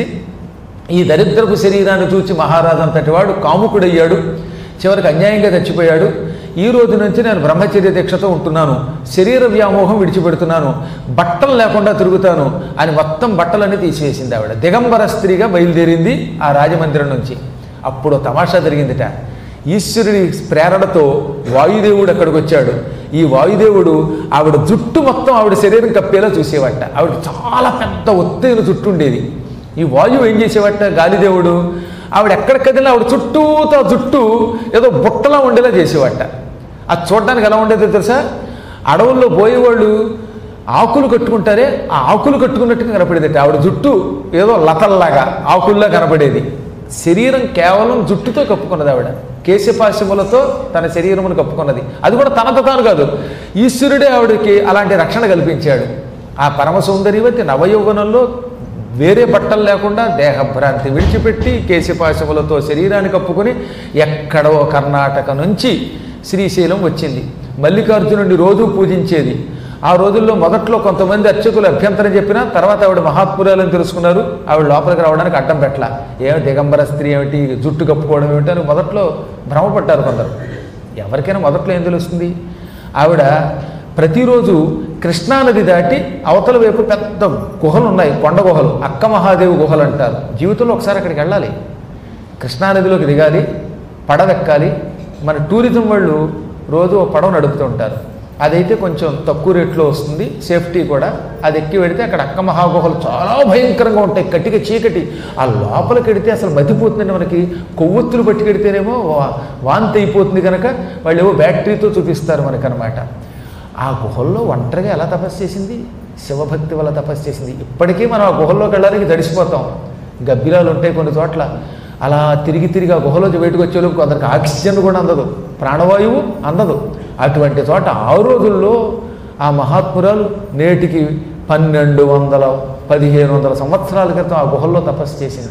ఈ దరిద్రపు శరీరాన్ని చూచి మహారాజు అంతటి వాడు కాముకుడయ్యాడు చివరికి అన్యాయంగా చచ్చిపోయాడు ఈ రోజు నుంచి నేను బ్రహ్మచర్య దీక్షతో ఉంటున్నాను శరీర వ్యామోహం విడిచిపెడుతున్నాను బట్టలు లేకుండా తిరుగుతాను అని మొత్తం బట్టలన్నీ తీసివేసింది ఆవిడ దిగంబర స్త్రీగా బయలుదేరింది ఆ రాజమందిరం నుంచి అప్పుడు తమాషా జరిగిందిట ఈశ్వరుడి ప్రేరణతో వాయుదేవుడు అక్కడికి వచ్చాడు ఈ వాయుదేవుడు ఆవిడ జుట్టు మొత్తం ఆవిడ శరీరం కప్పేలా చూసేవట ఆవిడ చాలా పెద్ద ఒత్తైన జుట్టు ఉండేది ఈ వాయువు ఏం చేసేవట గాలిదేవుడు ఆవిడ ఎక్కడ కదిలినా ఆవిడ చుట్టూతో జుట్టు ఏదో బుట్టలా ఉండేలా చేసేవట అది చూడడానికి ఎలా ఉండేదో తెలుసా అడవుల్లో పోయేవాళ్ళు ఆకులు కట్టుకుంటారే ఆ ఆకులు కట్టుకున్నట్టుగా కనపడేది ఆవిడ జుట్టు ఏదో లతల్లాగా ఆకుల్లా కనపడేది శరీరం కేవలం జుట్టుతో కప్పుకున్నది ఆవిడ కేశపాశములతో తన శరీరమును కప్పుకున్నది అది కూడా తనతో తాను కాదు ఈశ్వరుడే ఆవిడకి అలాంటి రక్షణ కల్పించాడు ఆ పరమ సౌందర్యవతి నవయౌవనంలో వేరే బట్టలు లేకుండా దేహభ్రాంతి విడిచిపెట్టి కేశపాశములతో శరీరాన్ని కప్పుకొని ఎక్కడో కర్ణాటక నుంచి శ్రీశైలం వచ్చింది మల్లికార్జునుడిని రోజు పూజించేది ఆ రోజుల్లో మొదట్లో కొంతమంది అర్చకులు అభ్యంతరం చెప్పినా తర్వాత ఆవిడ మహాత్మురాలని తెలుసుకున్నారు ఆవిడ లోపలికి రావడానికి అడ్డం పెట్టల ఏమి దిగంబర స్త్రీ ఏమిటి జుట్టు కప్పుకోవడం ఏమిటి అని మొదట్లో భ్రమపడ్డారు కొందరు ఎవరికైనా మొదట్లో ఏం తెలుస్తుంది ఆవిడ ప్రతిరోజు కృష్ణానది దాటి అవతల వైపు పెద్ద గుహలు ఉన్నాయి కొండ గుహలు అక్క మహాదేవి గుహలు అంటారు జీవితంలో ఒకసారి అక్కడికి వెళ్ళాలి కృష్ణానదిలోకి దిగాలి పడవెక్కాలి మన టూరిజం వాళ్ళు రోజు ఓ పడవ నడుపుతూ ఉంటారు అదైతే కొంచెం తక్కువ రేట్లో వస్తుంది సేఫ్టీ కూడా అది ఎక్కి వెడితే అక్కడ అక్క మహాగుహలు చాలా భయంకరంగా ఉంటాయి కట్టిక చీకటి ఆ లోపలికి వెడితే అసలు మతిపోతుందండి మనకి కొవ్వొత్తులు పట్టుకెడితేనేమో వా- వాంతి అయిపోతుంది కనుక వాళ్ళు ఏవో బ్యాటరీతో చూపిస్తారు మనకనమాట ఆ గుహల్లో ఒంటరిగా ఎలా తపస్సు చేసింది శివభక్తి వల్ల తపస్సు చేసింది ఇప్పటికీ మనం ఆ గుహల్లోకి వెళ్ళడానికి తడిసిపోతాం గబ్బిలాలు ఉంటాయి కొన్ని చోట్ల అలా తిరిగి తిరిగి ఆ గుహలోంచి బయటకు వచ్చేలోపు కొందరికి ఆక్సిజన్ కూడా అందదు ప్రాణవాయువు అందదు అటువంటి చోట ఆ రోజుల్లో ఆ మహాత్మురాలు నేటికి పన్నెండు వందల పదిహేను వందల సంవత్సరాల క్రితం ఆ గుహల్లో తపస్సు చేసింది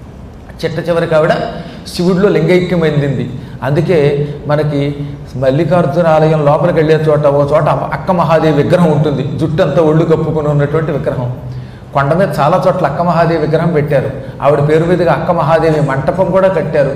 చిట్ట చివరికి ఆవిడ శివుడిలో లింగైక్యమైంది అందుకే మనకి మల్లికార్జున ఆలయం లోపలికి వెళ్ళే చోట ఓ చోట అక్క మహాదేవి విగ్రహం ఉంటుంది జుట్టు అంతా ఒళ్ళు కప్పుకుని ఉన్నటువంటి విగ్రహం కొండ మీద చాలా చోట్ల అక్క మహాదేవి విగ్రహం పెట్టారు ఆవిడ పేరు మీదుగా అక్క మహాదేవి మంటపం కూడా కట్టారు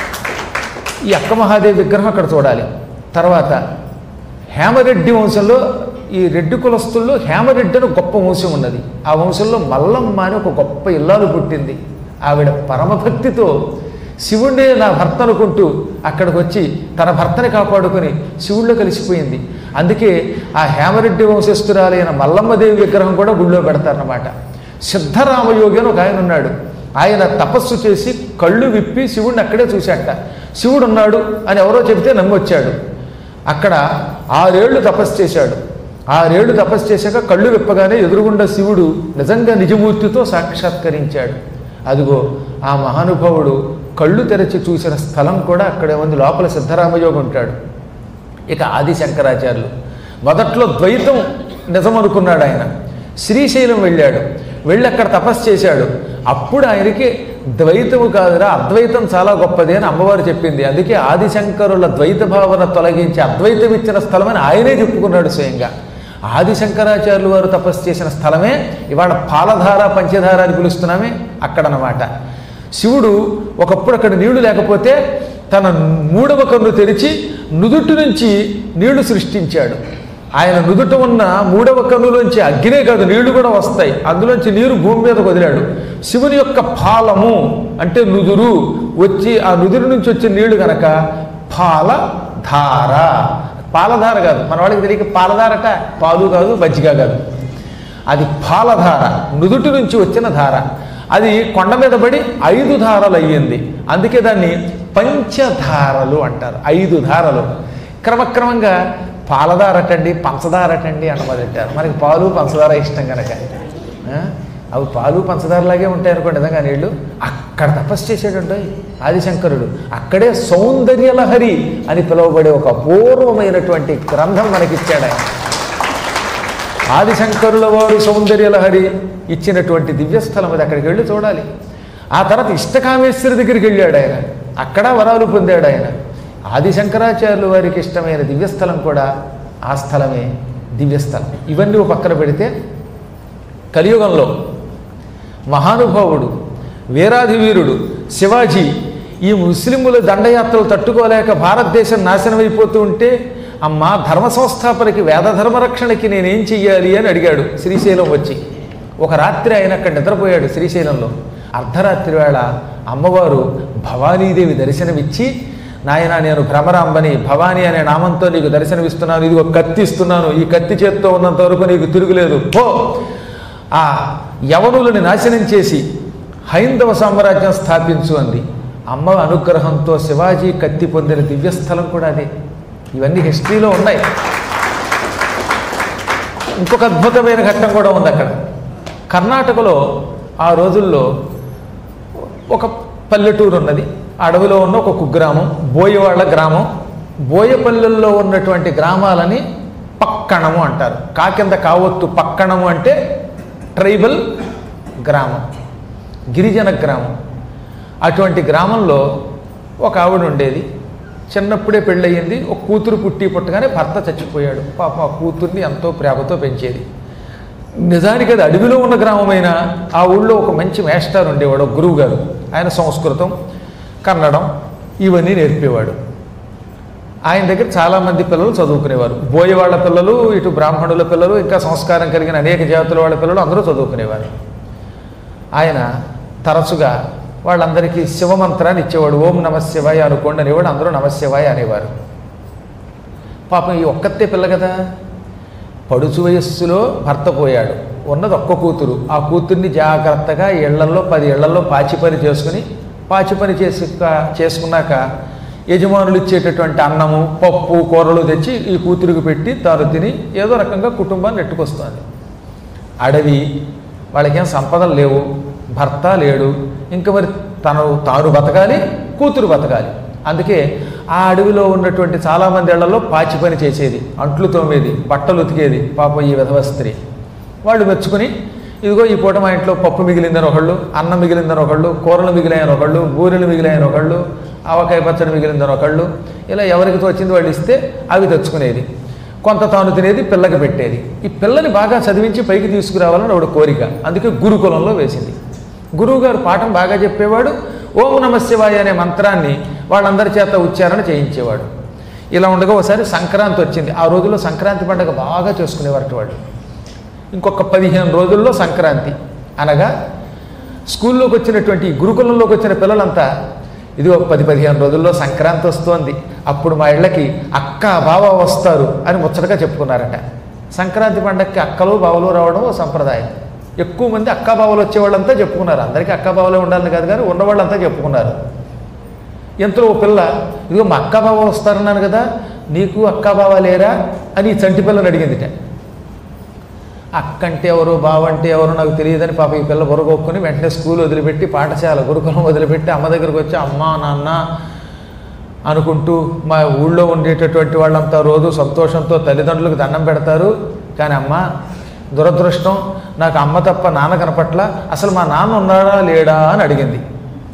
ఈ అక్క మహాదేవి విగ్రహం అక్కడ చూడాలి తర్వాత హేమరెడ్డి వంశంలో ఈ రెడ్డి కులస్తుల్లో హేమరెడ్డి అని గొప్ప వంశం ఉన్నది ఆ వంశంలో మల్లమ్మ అని ఒక గొప్ప ఇల్లాలు పుట్టింది ఆవిడ పరమభక్తితో శివుడే నా భర్త అనుకుంటూ అక్కడికి వచ్చి తన భర్తని కాపాడుకొని శివుడిలో కలిసిపోయింది అందుకే ఆ హేమరెడ్డి వంశస్థురాలైన మల్లమ్మదేవి విగ్రహం కూడా గుళ్ళో పెడతారన్నమాట సిద్ధరామయోగి అని ఒక ఆయన ఉన్నాడు ఆయన తపస్సు చేసి కళ్ళు విప్పి శివుడిని అక్కడే చూశాట శివుడు ఉన్నాడు అని ఎవరో చెబితే నమ్మొచ్చాడు అక్కడ ఆరేళ్లు తపస్సు చేశాడు ఆరేళ్లు తపస్సు చేశాక కళ్ళు విప్పగానే ఎదురుగుండా శివుడు నిజంగా నిజమూర్తితో సాక్షాత్కరించాడు అదిగో ఆ మహానుభావుడు కళ్ళు తెరచి చూసిన స్థలం కూడా అక్కడే ఉంది లోపల సిద్ధరామయోగి ఉంటాడు ఇక ఆది శంకరాచార్యులు మొదట్లో ద్వైతం నిజమనుకున్నాడు ఆయన శ్రీశైలం వెళ్ళాడు వెళ్ళి అక్కడ తపస్సు చేశాడు అప్పుడు ఆయనకి ద్వైతము కాదురా అద్వైతం చాలా గొప్పది అని అమ్మవారు చెప్పింది అందుకే ఆదిశంకరుల ద్వైత భావన తొలగించి అద్వైతం ఇచ్చిన స్థలమని ఆయనే చెప్పుకున్నాడు స్వయంగా ఆదిశంకరాచార్యులు వారు తపస్సు చేసిన స్థలమే ఇవాళ పాలధార పంచధార అని పిలుస్తున్నామే అక్కడనమాట శివుడు ఒకప్పుడు అక్కడ నీళ్లు లేకపోతే తన మూడవ కన్ను తెరిచి నుదుటి నుంచి నీళ్లు సృష్టించాడు ఆయన నుదుట ఉన్న మూడవ కన్నులోంచి అగ్గినే కాదు నీళ్లు కూడా వస్తాయి అందులోంచి నీరు భూమి మీద వదిలాడు శివుని యొక్క పాలము అంటే నుదురు వచ్చి ఆ నుదురు నుంచి వచ్చే నీళ్లు గనక పాలధార పాలధార కాదు మన వాళ్ళకి తెలియక పాలధారట పాలు కాదు మజ్జిగ కాదు అది పాలధార నుదుటి నుంచి వచ్చిన ధార అది కొండ మీద పడి ఐదు ధారలు అయ్యింది అందుకే దాన్ని పంచధారలు అంటారు ఐదు ధారలు క్రమక్రమంగా పాలధారటండి పంచదారటండి అని మొదలెట్టారు మనకి పాలు పంచదార ఇష్టం కనుక ఆ? అవి పాలు పంచదారలాగే ఉంటాయి అనుకోండి నిజంగా నీళ్ళు అక్కడ తపస్సు చేసాడంటే ఆదిశంకరుడు అక్కడే సౌందర్యలహరి అని పిలువబడే ఒక అపూర్వమైనటువంటి గ్రంథం మనకిచ్చాడు ఆయన ఆదిశంకరుల వారు సౌందర్యలహరి ఇచ్చినటువంటి దివ్యస్థలం అది అక్కడికి వెళ్ళి చూడాలి ఆ తర్వాత ఇష్టకామేశ్వరి దగ్గరికి వెళ్ళాడు ఆయన అక్కడ వరాలు పొందాడు ఆయన ఆదిశంకరాచార్యులు వారికి ఇష్టమైన దివ్యస్థలం కూడా ఆ స్థలమే దివ్యస్థలం ఇవన్నీ ఓ పక్కన పెడితే కలియుగంలో మహానుభావుడు వీరాధి వీరుడు శివాజీ ఈ ముస్లింల దండయాత్రలు తట్టుకోలేక భారతదేశం నాశనం అయిపోతూ ఉంటే అమ్మ ధర్మ సంస్థాపనకి వేద ధర్మ రక్షణకి నేనేం చెయ్యాలి అని అడిగాడు శ్రీశైలం వచ్చి ఒక రాత్రి ఆయన అక్కడ నిద్రపోయాడు శ్రీశైలంలో అర్ధరాత్రి వేళ అమ్మవారు భవానీదేవి దర్శనమిచ్చి నాయన నేను భ్రమరాంబని భవానీ అనే నామంతో నీకు దర్శనమిస్తున్నాను ఇది ఒక కత్తి ఇస్తున్నాను ఈ కత్తి చేత్తో ఉన్నంత వరకు నీకు తిరుగులేదు పో ఆ యవనులని నాశనం చేసి హైందవ సామ్రాజ్యం స్థాపించు అంది అమ్మ అనుగ్రహంతో శివాజీ కత్తి పొందిన దివ్యస్థలం కూడా అదే ఇవన్నీ హిస్టరీలో ఉన్నాయి ఇంకొక అద్భుతమైన ఘట్టం కూడా ఉంది అక్కడ కర్ణాటకలో ఆ రోజుల్లో ఒక పల్లెటూరు ఉన్నది అడవిలో ఉన్న ఒక కుగ్రామం బోయవాళ్ళ గ్రామం బోయపల్లెల్లో ఉన్నటువంటి గ్రామాలని పక్కణము అంటారు కాకింద కావత్తు పక్కణము అంటే ట్రైబల్ గ్రామం గిరిజన గ్రామం అటువంటి గ్రామంలో ఒక ఆవిడ ఉండేది చిన్నప్పుడే పెళ్ళయింది ఒక కూతురు పుట్టి పుట్టగానే భర్త చచ్చిపోయాడు పాపం ఆ కూతుర్ని ఎంతో ప్రేమతో పెంచేది నిజానికి అది అడవిలో ఉన్న గ్రామమైన ఆ ఊళ్ళో ఒక మంచి మేస్టార్ ఉండేవాడు ఒక గురువు గారు ఆయన సంస్కృతం కన్నడం ఇవన్నీ నేర్పేవాడు ఆయన దగ్గర చాలామంది పిల్లలు చదువుకునేవారు బోయవాళ్ళ పిల్లలు ఇటు బ్రాహ్మణుల పిల్లలు ఇంకా సంస్కారం కలిగిన అనేక జాతుల వాళ్ళ పిల్లలు అందరూ చదువుకునేవారు ఆయన తరచుగా వాళ్ళందరికీ శివమంత్రాన్ని ఇచ్చేవాడు ఓం నమ శివాయ అనుకోండి అనేవాడు అందరూ నమ శివాయ అనేవారు పాపం ఈ ఒక్కతే పిల్ల కదా పడుచు వయస్సులో భర్త పోయాడు ఉన్నది ఒక్క కూతురు ఆ కూతుర్ని జాగ్రత్తగా ఇళ్లల్లో పది ఇళ్లల్లో పాచి పని చేసుకుని పాచి పని చేసి చేసుకున్నాక యజమానులు ఇచ్చేటటువంటి అన్నము పప్పు కూరలు తెచ్చి ఈ కూతురికి పెట్టి తాను తిని ఏదో రకంగా కుటుంబాన్ని నెట్టుకొస్తుంది అడవి వాళ్ళకేం సంపదలు లేవు భర్త లేడు ఇంకా మరి తను తాను బతకాలి కూతురు బతకాలి అందుకే ఆ అడవిలో ఉన్నటువంటి చాలామంది ఇళ్లలో పాచి పని చేసేది అంట్లు తోమేది బట్టలు ఉతికేది పాపం ఈ విధవ స్త్రీ వాళ్ళు మెచ్చుకుని ఇదిగో ఈ పూట మా ఇంట్లో పప్పు మిగిలిందని ఒకళ్ళు అన్నం మిగిలిందని ఒకళ్ళు కూరలు మిగిలాయని ఒకళ్ళు బూరెలు మిగిలాయని ఒకళ్ళు ఆవకాయ పచ్చడి మిగిలిందని ఒకళ్ళు ఇలా ఎవరికి తోచింది వాళ్ళు ఇస్తే అవి తెచ్చుకునేది కొంత తాను తినేది పిల్లకి పెట్టేది ఈ పిల్లని బాగా చదివించి పైకి తీసుకురావాలని ఆవిడ కోరిక అందుకే గురుకులంలో వేసింది గురువుగారు పాఠం బాగా చెప్పేవాడు ఓం నమ శివాయ అనే మంత్రాన్ని వాళ్ళందరి చేత ఉచ్చారణ చేయించేవాడు ఇలా ఉండగా ఒకసారి సంక్రాంతి వచ్చింది ఆ రోజుల్లో సంక్రాంతి పండుగ బాగా చేసుకునేవారట వాళ్ళు ఇంకొక పదిహేను రోజుల్లో సంక్రాంతి అనగా స్కూల్లోకి వచ్చినటువంటి ఈ గురుకులంలోకి వచ్చిన పిల్లలంతా ఇది ఒక పది పదిహేను రోజుల్లో సంక్రాంతి వస్తోంది అప్పుడు మా ఇళ్ళకి అక్క బావ వస్తారు అని ముచ్చటగా చెప్పుకున్నారట సంక్రాంతి పండగకి అక్కలు బావలు రావడం ఓ సంప్రదాయం ఎక్కువ మంది అక్క బావలు వచ్చేవాళ్ళంతా చెప్పుకున్నారు అందరికీ అక్క బావలే ఉండాలని కాదు కానీ ఉన్నవాళ్ళంతా చెప్పుకున్నారు ఎంతలో ఓ పిల్ల ఇదిగో మా అక్క బావ వస్తారన్నాను కదా నీకు అక్క బావ లేరా అని ఈ చంటి పిల్లని అడిగిందిట అక్కంటే ఎవరు బావంటే ఎవరు నాకు తెలియదని పాప ఈ పిల్ల బుర్రగొక్కుని వెంటనే స్కూల్ వదిలిపెట్టి పాఠశాల గురుకులం వదిలిపెట్టి అమ్మ దగ్గరకు వచ్చి అమ్మ నాన్న అనుకుంటూ మా ఊళ్ళో ఉండేటటువంటి వాళ్ళంతా రోజు సంతోషంతో తల్లిదండ్రులకు దండం పెడతారు కానీ అమ్మ దురదృష్టం నాకు అమ్మ తప్ప నాన్న కనపట్ల అసలు మా నాన్న ఉన్నాడా లేడా అని అడిగింది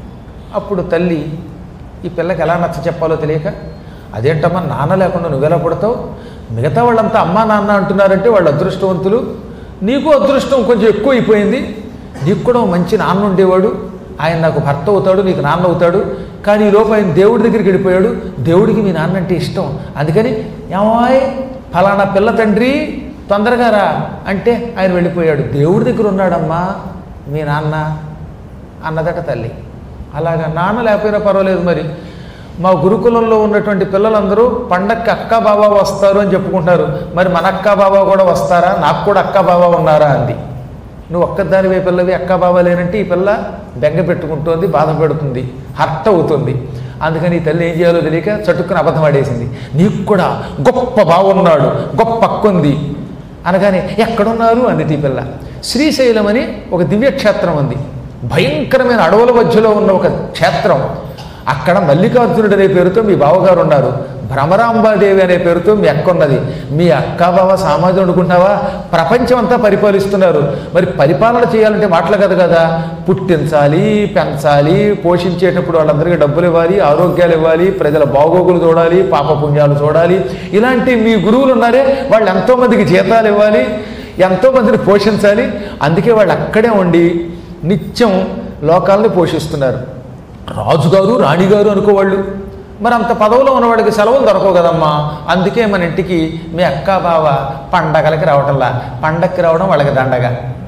అప్పుడు తల్లి ఈ పిల్లకి ఎలా నచ్చ చెప్పాలో తెలియక అదేంటమ్మా నాన్న లేకుండా నువ్వెలా పుడతావు మిగతా వాళ్ళంతా అమ్మా నాన్న అంటున్నారంటే వాళ్ళు అదృష్టవంతులు నీకు అదృష్టం కొంచెం ఎక్కువ అయిపోయింది నీకు కూడా ఓ మంచి నాన్న ఉండేవాడు ఆయన నాకు భర్త అవుతాడు నీకు నాన్న అవుతాడు కానీ ఈ లోపు ఆయన దేవుడి దగ్గరికి వెళ్ళిపోయాడు దేవుడికి మీ నాన్న అంటే ఇష్టం అందుకని ఏమాయ్ ఫలానా పిల్ల తండ్రి తొందరగా రా అంటే ఆయన వెళ్ళిపోయాడు దేవుడి దగ్గర ఉన్నాడమ్మా మీ నాన్న అన్నదట తల్లి అలాగా నాన్న లేకపోయినా పర్వాలేదు మరి మా గురుకులంలో ఉన్నటువంటి పిల్లలందరూ పండక్కి అక్క బాబా వస్తారు అని చెప్పుకుంటారు మరి మన అక్క బాబా కూడా వస్తారా నాకు కూడా అక్క బాబా ఉన్నారా అంది నువ్వు ఒక్కదానివే పిల్లవి అక్క బాబా లేనంటే ఈ పిల్ల బెంగ పెట్టుకుంటోంది బాధ పెడుతుంది హర్ట్ అవుతుంది అందుకని ఈ తల్లి ఏం చేయాలో తెలియక చటుక్కున అబద్ధం ఆడేసింది నీకు కూడా గొప్ప బాగున్నాడు గొప్ప అక్కుంది అనగానే ఎక్కడున్నారు అంది ఈ పిల్ల శ్రీశైలం అని ఒక దివ్యక్షేత్రం ఉంది భయంకరమైన అడవుల మధ్యలో ఉన్న ఒక క్షేత్రం అక్కడ మల్లికార్జునుడు అనే పేరుతో మీ బావగారు ఉన్నారు భ్రమరాంబాదేవి అనే పేరుతో మీ అక్క ఉన్నది మీ అక్క బావ సామాజిక అనుకుంటావా ప్రపంచం అంతా పరిపాలిస్తున్నారు మరి పరిపాలన చేయాలంటే మాటలు కదా కదా పుట్టించాలి పెంచాలి పోషించేటప్పుడు వాళ్ళందరికీ డబ్బులు ఇవ్వాలి ఆరోగ్యాలు ఇవ్వాలి ప్రజల బాగోగులు చూడాలి పాపపుణ్యాలు చూడాలి ఇలాంటి మీ గురువులు ఉన్నారే వాళ్ళు ఎంతోమందికి జీతాలు ఇవ్వాలి ఎంతోమందిని పోషించాలి అందుకే వాళ్ళు అక్కడే ఉండి నిత్యం లోకాలని పోషిస్తున్నారు రాజుగారు రాణిగారు అనుకోవాళ్ళు మరి అంత పదవిలో ఉన్నవాడికి సెలవులు దొరకవు కదమ్మా అందుకే మన ఇంటికి మీ అక్క బావ పండగలకి రావటంలా పండగకి రావడం వాళ్ళకి దండగ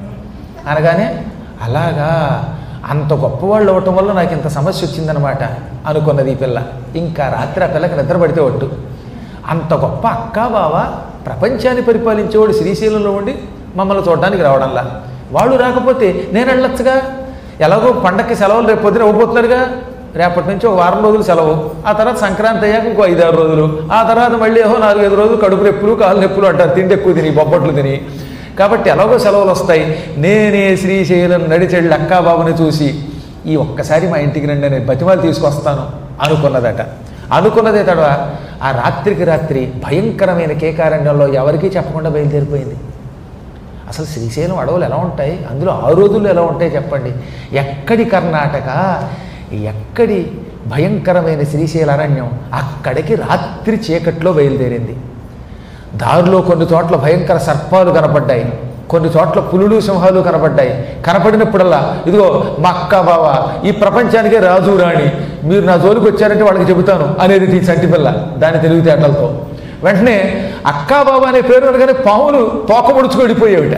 అనగానే అలాగా అంత గొప్పవాళ్ళు అవ్వటం వల్ల నాకు ఇంత సమస్య వచ్చిందనమాట అనుకున్నది ఈ పిల్ల ఇంకా రాత్రి ఆ పిల్లకి నిద్ర పడితే ఒట్టు అంత గొప్ప అక్క బావ ప్రపంచాన్ని పరిపాలించేవాడు శ్రీశైలంలో ఉండి మమ్మల్ని చూడడానికి రావడంలా వాళ్ళు రాకపోతే నేను వెళ్ళొచ్చుగా ఎలాగో పండక్కి సెలవులు రేపు పొద్దున ఇవ్వబోతున్నారుగా రేపటి నుంచి ఒక వారం రోజులు సెలవు ఆ తర్వాత సంక్రాంతి అయ్యాక ఇంకో ఐదారు రోజులు ఆ తర్వాత మళ్ళీ ఏహో నాలుగైదు రోజులు కడుపు నొప్పులు కాళ్ళు నొప్పులు అంటారు తిండి ఎక్కువ తిని బొబ్బట్లు తిని కాబట్టి ఎలాగో సెలవులు వస్తాయి నేనే శ్రీశైలం నడిచెళ్ళి అక్కాబాబుని చూసి ఈ ఒక్కసారి మా ఇంటికి రండి నేను బతిమాలు తీసుకొస్తాను అనుకున్నదట అనుకున్నదే తడవ ఆ రాత్రికి రాత్రి భయంకరమైన కేకారణ్యంలో ఎవరికీ చెప్పకుండా బయలుదేరిపోయింది అసలు శ్రీశైలం అడవులు ఎలా ఉంటాయి అందులో ఆ రోజుల్లో ఎలా ఉంటాయి చెప్పండి ఎక్కడి కర్ణాటక ఎక్కడి భయంకరమైన శ్రీశైల అరణ్యం అక్కడికి రాత్రి చీకట్లో బయలుదేరింది దారిలో కొన్ని చోట్ల భయంకర సర్పాలు కనపడ్డాయి కొన్ని చోట్ల పులులు సింహాలు కనపడ్డాయి కనపడినప్పుడల్లా ఇదిగో మా అక్క బావ ఈ ప్రపంచానికే రాజు రాణి మీరు నా జోలికి వచ్చారంటే వాళ్ళకి చెబుతాను అనేది ఈ చంటి పిల్ల దాని తెలివితేటలతో వెంటనే అక్కా బావ అనే పేరు అనగానే పాములు తోక ముడుచుకు వెళ్ళిపోయావిట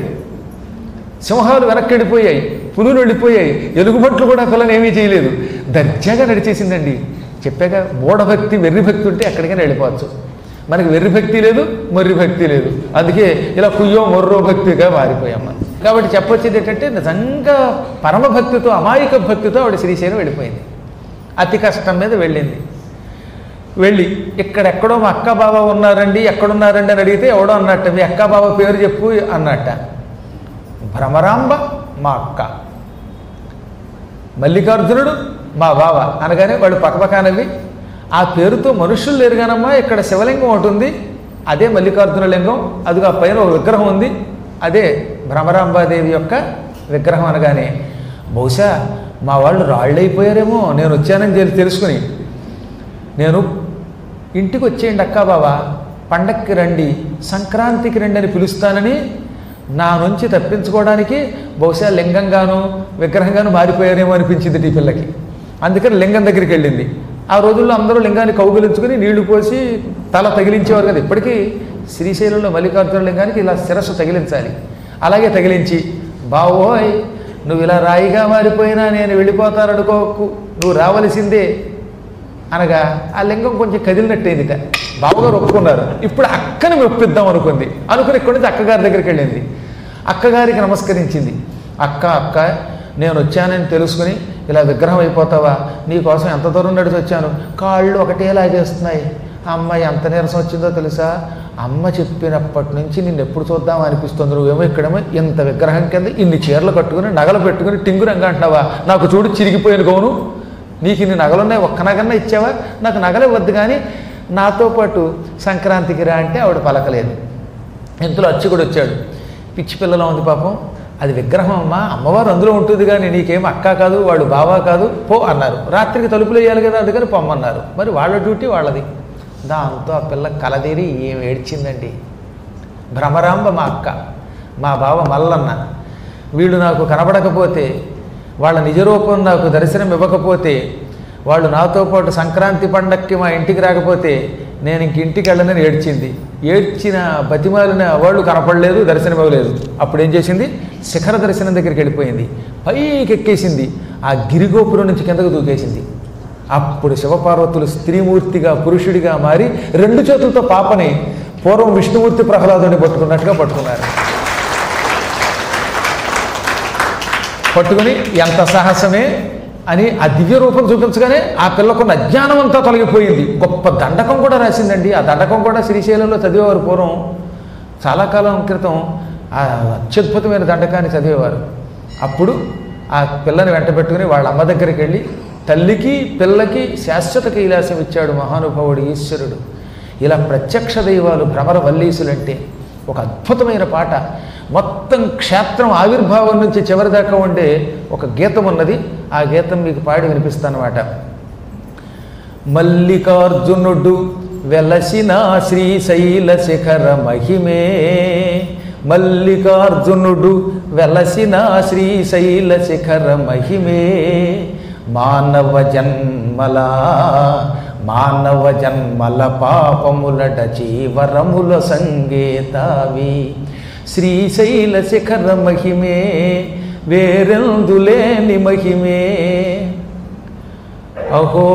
సింహాలు వెనక్కి వెళ్ళిపోయాయి పులులు వెళ్ళిపోయాయి ఎలుగుబంట్లు కూడా పిల్లని ఏమీ చేయలేదు దర్జాగా నడిచేసిందండి చెప్పాక మూఢభక్తి వెర్రి భక్తి ఉంటే ఎక్కడికైనా వెళ్ళిపోవచ్చు మనకి వెర్రి భక్తి లేదు మొర్రి భక్తి లేదు అందుకే ఇలా కుయ్యో మొర్రో భక్తిగా మారిపోయాం మనం కాబట్టి చెప్పొచ్చేది ఏంటంటే నిజంగా పరమభక్తితో అమాయక భక్తితో ఆవిడ శ్రీశైలం వెళ్ళిపోయింది అతి కష్టం మీద వెళ్ళింది వెళ్ళి ఇక్కడెక్కడో మా అక్క బావ ఉన్నారండి ఎక్కడున్నారండి అని అడిగితే ఎవడో అన్నట్ట మీ అక్క బావ పేరు చెప్పు అన్నట్ట భ్రమరాంబ మా అక్క మల్లికార్జునుడు మా బావ అనగానే వాడు పక్కపక్కనవి ఆ పేరుతో మనుషులు లేరు కానమ్మా ఇక్కడ శివలింగం ఒకటి ఉంది అదే మల్లికార్జున లింగం అదిగో ఆ పైన ఒక విగ్రహం ఉంది అదే భ్రమరాంబాదేవి యొక్క విగ్రహం అనగానే బహుశా మా వాళ్ళు రాళ్ళైపోయారేమో నేను వచ్చానని తెలి- తెలుసుకుని నేను ఇంటికి వచ్చేయండి అక్కా బావా పండక్కి రండి సంక్రాంతికి రండి అని పిలుస్తానని నా నుంచి తప్పించుకోవడానికి బహుశా లింగంగాను విగ్రహంగాను మారిపోయారేమో అనిపించింది ఈ పిల్లకి అందుకని లింగం దగ్గరికి వెళ్ళింది ఆ రోజుల్లో అందరూ లింగాన్ని కౌగులించుకుని నీళ్లు పోసి తల తగిలించేవారు కదా ఇప్పటికీ శ్రీశైలంలో మల్లికార్జున లింగానికి ఇలా శిరస్సు తగిలించాలి అలాగే తగిలించి బావోయ్ నువ్వు ఇలా రాయిగా మారిపోయినా నేను వెళ్ళిపోతాననుకోకు నువ్వు రావలసిందే అనగా ఆ లింగం కొంచెం కదిలినట్టయిందిట బావగారు ఒప్పుకున్నారు ఇప్పుడు అక్కని ఒప్పిద్దాం అనుకుంది అనుకుని ఇక్కడి నుంచి అక్కగారి దగ్గరికి వెళ్ళింది అక్కగారికి నమస్కరించింది అక్క అక్క నేను వచ్చానని తెలుసుకుని ఇలా విగ్రహం అయిపోతావా నీకోసం ఎంత దూరం నడిచి వచ్చాను కాళ్ళు ఒకటే లాగేస్తున్నాయి అమ్మ ఎంత నీరసం వచ్చిందో తెలుసా అమ్మ చెప్పినప్పటి నుంచి నిన్ను ఎప్పుడు చూద్దాం అనిపిస్తుంది నువ్వేమో ఇక్కడేమో ఇంత విగ్రహం కింద ఇన్ని చీరలు కట్టుకుని నగలు పెట్టుకుని టింగురంగా అంటున్నావా నాకు చూడు చిరిగిపోయిన గౌను నీకు ఇన్ని నగలున్నాయి ఒక్క నగన్నా ఇచ్చావా నాకు నగలు ఇవ్వద్దు కానీ నాతో పాటు సంక్రాంతికి రా అంటే ఆవిడ పలకలేదు ఇంతలో అచ్చి కూడా వచ్చాడు పిచ్చి పిల్లలో ఉంది పాపం అది విగ్రహం అమ్మా అమ్మవారు అందులో ఉంటుంది కానీ నీకేం అక్క కాదు వాడు బావా కాదు పో అన్నారు రాత్రికి తలుపులు వేయాలి కదా అందుకని పొమ్మన్నారు మరి వాళ్ళ డ్యూటీ వాళ్ళది దాంతో ఆ పిల్ల కలదేరి ఏం ఏడ్చిందండి భ్రమరాంబ మా అక్క మా బావ మల్లన్న వీళ్ళు నాకు కనబడకపోతే వాళ్ళ నిజరూపం నాకు దర్శనం ఇవ్వకపోతే వాళ్ళు నాతో పాటు సంక్రాంతి పండక్కి మా ఇంటికి రాకపోతే నేను ఇంక ఇంటికి వెళ్ళనని ఏడ్చింది ఏడ్చిన బతిమాలిన వాళ్ళు కనపడలేదు దర్శనం ఇవ్వలేదు అప్పుడు ఏం చేసింది శిఖర దర్శనం దగ్గరికి వెళ్ళిపోయింది పైకి ఎక్కేసింది ఆ గిరిగోపురం నుంచి కిందకు దూకేసింది అప్పుడు శివపార్వతులు స్త్రీమూర్తిగా పురుషుడిగా మారి రెండు చేతులతో పాపని పూర్వం విష్ణుమూర్తి ప్రహ్లాదుని పట్టుకున్నట్టుగా పట్టుకున్నారు పట్టుకుని ఎంత సాహసమే అని ఆ దివ్య రూపం చూపించగానే ఆ పిల్లకున్న అజ్ఞానం అంతా తొలగిపోయింది గొప్ప దండకం కూడా రాసిందండి ఆ దండకం కూడా శ్రీశైలంలో చదివేవారు పూర్వం చాలా కాలం క్రితం ఆ అత్యద్భుతమైన దండకాన్ని చదివేవారు అప్పుడు ఆ పిల్లని వెంట పెట్టుకుని వాళ్ళ అమ్మ దగ్గరికి వెళ్ళి తల్లికి పిల్లకి శాశ్వత కైలాసం ఇచ్చాడు మహానుభావుడు ఈశ్వరుడు ఇలా ప్రత్యక్ష దైవాలు భ్రమర వల్లీసులంటే ఒక అద్భుతమైన పాట మొత్తం క్షేత్రం ఆవిర్భావం నుంచి చివరి దాకా ఉండే ఒక గీతం ఉన్నది ఆ గీతం మీకు పాడి వినిపిస్తానమాట మల్లికార్జునుడు వెలసిన శ్రీశైల శిఖర మహిమే మల్లికార్జునుడు వెలసిన శ్రీశైల శిఖర మహిమే మానవ జన్మల మానవ జన్మల పాపములట జీవరముల సంగేతావి శ్రీశైల శిఖర మహిమే వేరెందులేని మహిమే అహో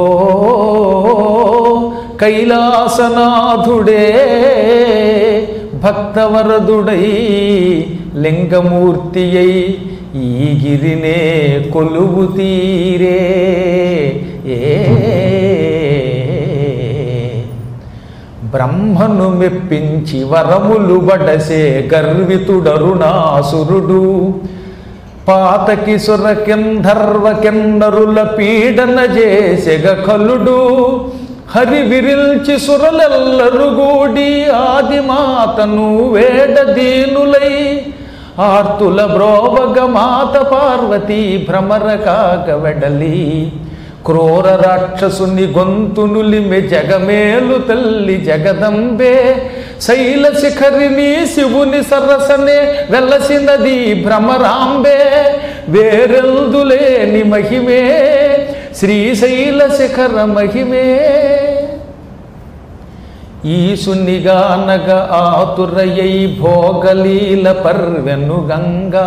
కైలాసనాథుడే భక్తవరదుడై లింగమూర్తి అయి ఈ గిరినే కొలువు తీరే ఏ బ్రహ్మను మెప్పించి వరములు బడసే గర్వితుడరుణాసురుడు పాతకి సుర కింధర్వ కిన్నరుల పీడన చేసెగ కలుడు హరి విరిల్చి సురలెల్లరు గూడి ఆదిమాతను వేడదీనులై ఆర్తుల బ్రోవగ మాత పార్వతీ భ్రమర కాగ వెడలి క్రూర రాక్షసుని గొంతునులిమె జగమేలు తల్లి జగదంబే శైల శిఖరిని శివుని సరసనే వెలసినది భ్రమరాంబే వేరెల్దులేని మహిమే శ్రీశైల శిఖర మహిమే ఈసునిగానగ ఆతురయై భోగలీల పర్వెను గంగా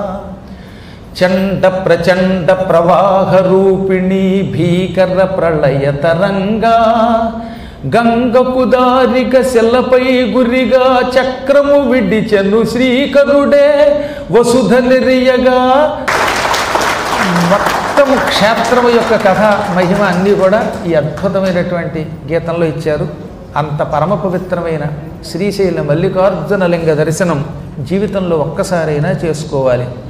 చండ ప్రచండ ప్రవాహ రూపిణి భీకర ప్రళయ తరంగా గంగకు దారిక శిలపై గురిగా చక్రము విడిచెను శ్రీకరుడే వసుధ నిర్యగా మొత్తం క్షేత్రము యొక్క కథ మహిమ అన్నీ కూడా ఈ అద్భుతమైనటువంటి గీతంలో ఇచ్చారు అంత పరమ పవిత్రమైన శ్రీశైల మల్లికార్జున లింగ దర్శనం జీవితంలో ఒక్కసారైనా చేసుకోవాలి